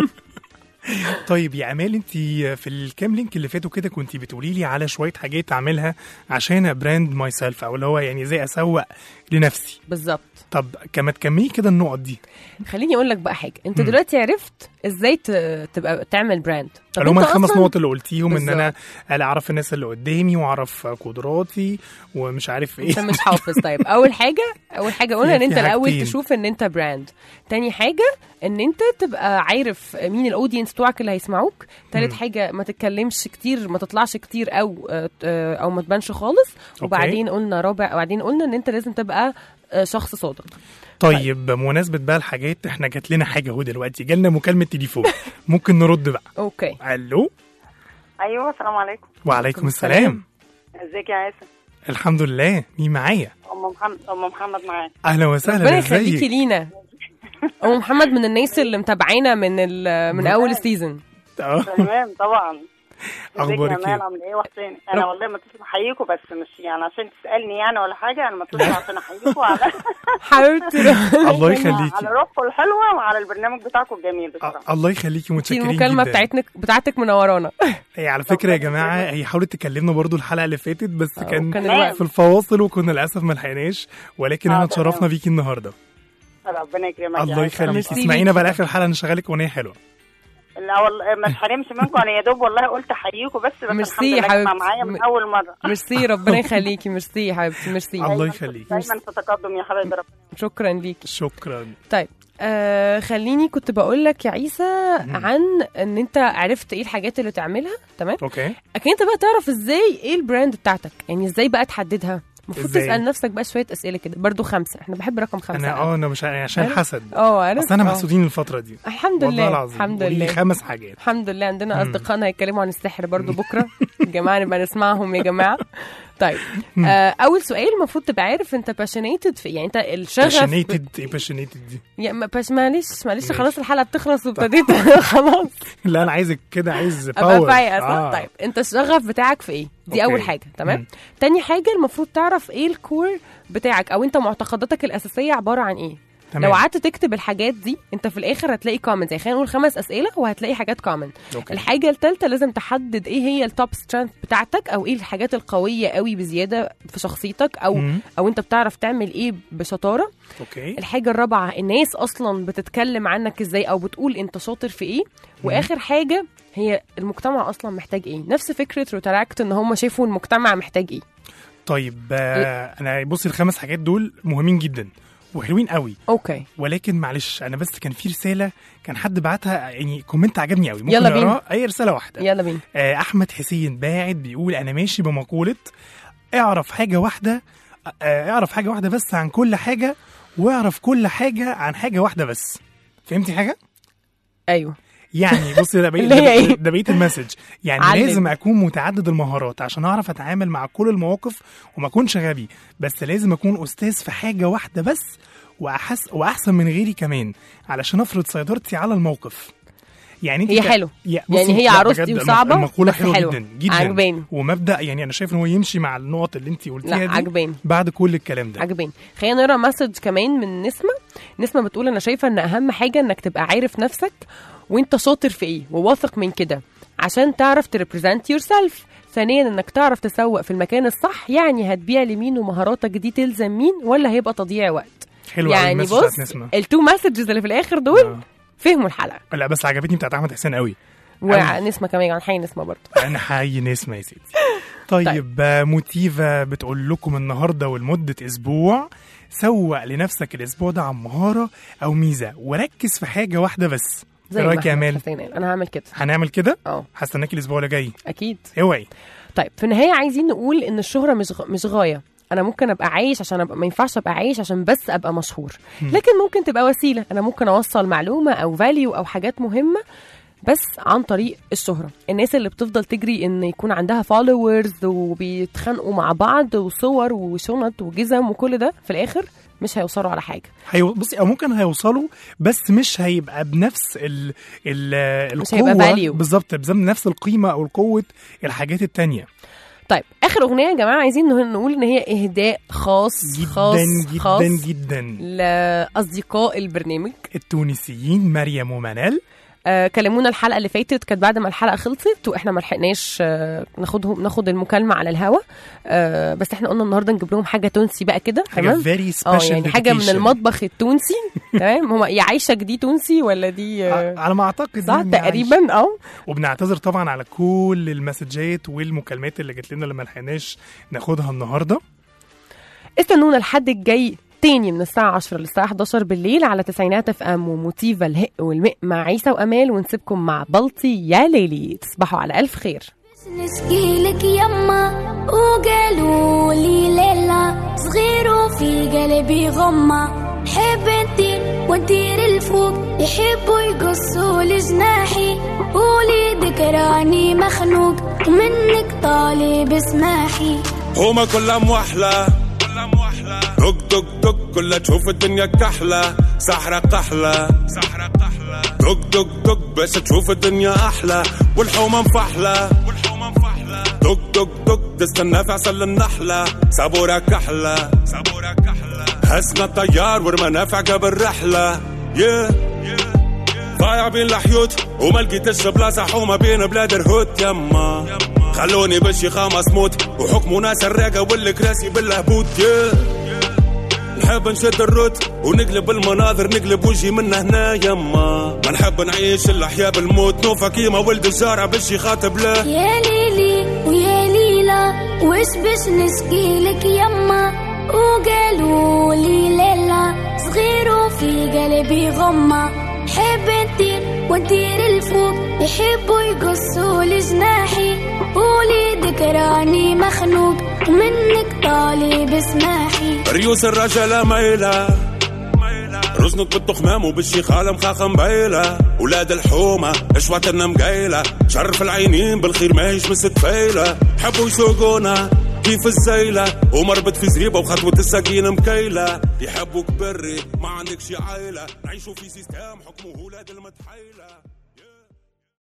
طيب يا امال انت في الكام لينك اللي فاتوا كده كنت بتقولي لي على شويه حاجات اعملها عشان ابراند ماي سيلف او اللي هو يعني زي اسوق لنفسي بالظبط طب كما تكملي كده النقط دي خليني اقول لك بقى حاجه انت مم. دلوقتي عرفت ازاي ت- تبقى تعمل براند طب اللي هم انت الخمس أصلاً- نقط اللي قلتيهم ان بالظبط. انا أنا اعرف الناس اللي قدامي واعرف قدراتي ومش عارف ايه انت مش حافظ طيب اول حاجه اول حاجه قلنا ان في انت الاول حاجتين. تشوف ان انت براند تاني حاجه ان انت تبقى عارف مين الاودينس بتوعك اللي هيسمعوك تالت مم. حاجه ما تتكلمش كتير ما تطلعش كتير او آه، او ما تبانش خالص وبعدين قلنا رابع وبعدين قلنا ان انت لازم تبقى آه، شخص صادق طيب بمناسبه بقى الحاجات احنا جات لنا حاجه اهو دلوقتي جالنا مكالمه تليفون ممكن نرد بقى اوكي الو ايوه السلام عليكم وعليكم السلام ازيك يا عايسة الحمد لله مين معايا ام محمد ام محمد معاك اهلا ربنا وسهلا يخليكي ازيك لينا ام محمد من الناس اللي متابعينا من ال- من اول سيزون اه تمام طبعا أخبارك ازيك يا إيه؟ مان عامل ايه وحشاني انا والله ما اتصل احييكم بس مش يعني عشان تسالني يعني ولا حاجه انا ما اتصل عشان احييكم على حبيبتي الله يخليكي على روحكم الحلوه وعلى البرنامج بتاعكم الجميل بصراحه الله يخليكي دي متشكرين المكالمه جدا بتاعتك بتاعتك منورانا هي على فكره يا جماعه هي حاولت تكلمنا برضو الحلقه اللي فاتت بس كان وكان الوقت. في الفواصل وكنا للاسف ما لحقناش ولكن آه، احنا تمام. اتشرفنا بيكي النهارده ربنا يكرمك يا الله عايسة. يخليكي اسمعينا بقى لاخر الحلقه نشغلك اغنيه حلوه لا والله ما تحرمش منكم انا يا دوب والله قلت احييكم بس بس ميرسي الحمد يا لله حبيبتي. كانت معايا من م- اول مره ميرسي ربنا يخليكي ميرسي يا حبيبتي ميرسي الله يخليك دايما في تقدم يا حبايبي ربنا شكرا ليك شكرا طيب آه خليني كنت بقول لك يا عيسى عن ان انت عرفت ايه الحاجات اللي تعملها تمام اوكي لكن انت بقى تعرف ازاي ايه البراند بتاعتك يعني ازاي بقى تحددها المفروض إزاي؟ تسال نفسك بقى شويه اسئله كده برضو خمسه احنا بحب رقم خمسه انا أوي. اه انا مش عشان عارف؟ حسد اه عارف اصل انا آه. محسودين الفتره دي الحمد والله لله العظيم الحمد قولي لي لله خمس حاجات الحمد لله عندنا مم. اصدقائنا هيتكلموا عن السحر برضو بكره يا جماعه نبقى نسمعهم يا جماعه طيب آه اول سؤال المفروض تبقى عارف انت باشنيتد في يعني انت الشغف باشنيتد ايه باشنيتد دي يا ما باش معلش معلش ماشي. خلاص الحلقه بتخلص وابتديت خلاص لا انا عايزك كده عايز ابقى باور فايقه صح طيب انت الشغف بتاعك في ايه دي أوكي. اول حاجه تمام مم. تاني حاجه المفروض تعرف ايه الكور بتاعك او انت معتقداتك الاساسيه عباره عن ايه تمام. لو قعدت تكتب الحاجات دي انت في الاخر هتلاقي كومنت يعني خلينا نقول خمس اسئله وهتلاقي حاجات كومنت أوكي. الحاجه الثالثه لازم تحدد ايه هي التوب سترينث بتاعتك او ايه الحاجات القويه قوي بزياده في شخصيتك او مم. او انت بتعرف تعمل ايه بشطاره اوكي الحاجة الرابعة الناس أصلا بتتكلم عنك إزاي أو بتقول أنت شاطر في إيه وآخر حاجة هي المجتمع أصلا محتاج إيه نفس فكرة روتراكت إن هم شافوا المجتمع محتاج إيه طيب آه انا بصي الخمس حاجات دول مهمين جدا وحلوين قوي أوكي ولكن معلش انا بس كان في رساله كان حد بعتها يعني كومنت عجبني قوي ممكن يلا بينا. نقراه؟ اي رساله واحده يلا بينا آه احمد حسين باعت بيقول انا ماشي بمقوله اعرف حاجه واحده آه اعرف حاجه واحده بس عن كل حاجه واعرف كل حاجه عن حاجه واحده بس فهمتي حاجه أيوه يعني بصي ده بقيت اللي هي إيه؟ ده بقيت المسج يعني علم. لازم اكون متعدد المهارات عشان اعرف اتعامل مع كل المواقف وما اكونش غبي بس لازم اكون استاذ في حاجه واحده بس واحس واحسن من غيري كمان علشان افرض سيطرتي على الموقف يعني انت هي ك- حلو. يا- يعني بصي، هي لا عروستي بجد الم- وصعبة، المقوله بس حلوه حلوة. جدا جدا عجباني. ومبدا يعني انا شايف ان هو يمشي مع النقط اللي انت قلتيها لا دي عجباني بعد كل الكلام ده عجباني خلينا نقرا مسج كمان من نسمة نسمة بتقول أنا شايفة إن أهم حاجة إنك تبقى عارف نفسك وأنت شاطر في إيه وواثق من كده عشان تعرف تريبريزنت يور سيلف ثانيا انك تعرف تسوق في المكان الصح يعني هتبيع لمين ومهاراتك دي تلزم مين ولا هيبقى تضييع وقت حلوه قوي يعني المسج بتاعت بص نسمة. التو مسجز اللي في الاخر دول فهموا الحلقه لا بس عجبتني بتاعت احمد حسين قوي ونسمه كمان يعني حي نسمه برضه انا حي نسمة يا ستي طيب آه، موتيفا بتقول لكم النهارده ولمده اسبوع سوق لنفسك الاسبوع ده عن مهاره او ميزه وركز في حاجه واحده بس زي ايه ما رايك يا أحمد امال حسين قال. انا هعمل كده هنعمل كده اه هستناكي الاسبوع اللي جاي اكيد اوعي طيب في النهايه عايزين نقول ان الشهره مش غ... مش غايه انا ممكن ابقى عايش عشان ابقى ما ينفعش ابقى عايش عشان بس ابقى مشهور مم. لكن ممكن تبقى وسيله انا ممكن اوصل معلومه او فاليو او حاجات مهمه بس عن طريق الشهرة الناس اللي بتفضل تجري ان يكون عندها فولورز وبيتخانقوا مع بعض وصور وشنط وجزم وكل ده في الاخر مش هيوصلوا على حاجه هيو... بصي او ممكن هيوصلوا بس مش هيبقى بنفس ال... ال... مش القوه هيبقى value. بالظبط بنفس القيمه او القوه الحاجات التانية طيب اخر اغنيه يا جماعه عايزين نه- نقول ان هي اهداء خاص خاص جدا خاص جدا جدا لاصدقاء البرنامج التونسيين مريم ومنال آه كلمونا الحلقه اللي فاتت كانت بعد ما الحلقه خلصت واحنا ما لحقناش آه ناخدهم ناخد المكالمه على الهوا آه بس احنا قلنا النهارده نجيب لهم حاجه تونسي بقى كده حاجة تمام very اه special يعني حاجه من dedication. المطبخ التونسي تمام هو يا عايشك دي تونسي ولا دي آه على ما اعتقد صح يعني تقريبا اه وبنعتذر طبعا على كل المسجات والمكالمات اللي جت لنا اللي ما لحقناش ناخدها النهارده استنونا الحد الجاي تاني من الساعة 10 للساعة 11 بالليل على تسعينات اف ام وموتيفا الهق والمق مع عيسى وامال ونسيبكم مع بلطي يا ليلي تصبحوا على الف خير نسقيلك يما وقالوا لي ليلى صغير وفي قلبي غمة حب انتي وانتي الفوق يحبوا يقصوا لجناحي قولي ذكراني مخنوق ومنك طالب اسماحي هما كلها موحلة دق دق دق كلها تشوف الدنيا كحلة سحرة قحلة دق دق دق بس تشوف الدنيا أحلى والحومة مفحلة دق دق دق تستنى في عسل النحلة سابورة كحلة هزنا الطيار ورمانا في عقب الرحلة yeah. ضايع بين الحيوت وما لقيتش بلاصة حومة بين بلاد الهوت يما خلوني بالشيخة مصموت وحكموا ناس الراقة والكراسي بالهبوط yeah. نحب نشد الروت ونقلب المناظر نقلب وجهي من هنا يما ما نحب نعيش الاحياء بالموت نوفا كيما ولد الشارع باش يخاطب له يا ليلي ويا ليلى وش باش نشكيلك يما وقالوا لي ليلى صغير وفي قلبي غمة حب نطير ونطير الفوق يحبوا يقصوا لي جناحي وليدك راني مخنوق ومنك طالب اسماحي ريوس الرجالة مايلة رزنك بالتخمام وبالشيخالة مخاخة مبيلة ولاد الحومة اشواتنا مقايلة شرف العينين بالخير ما هيش مست فايلة حبوا يسوقونا كيف الزيلة ومربط في زريبة وخطوة السكينة مكيلة يحبوك بري ما عندك شي عايلة نعيشوا في سيستم حكمه ولاد المتحيلة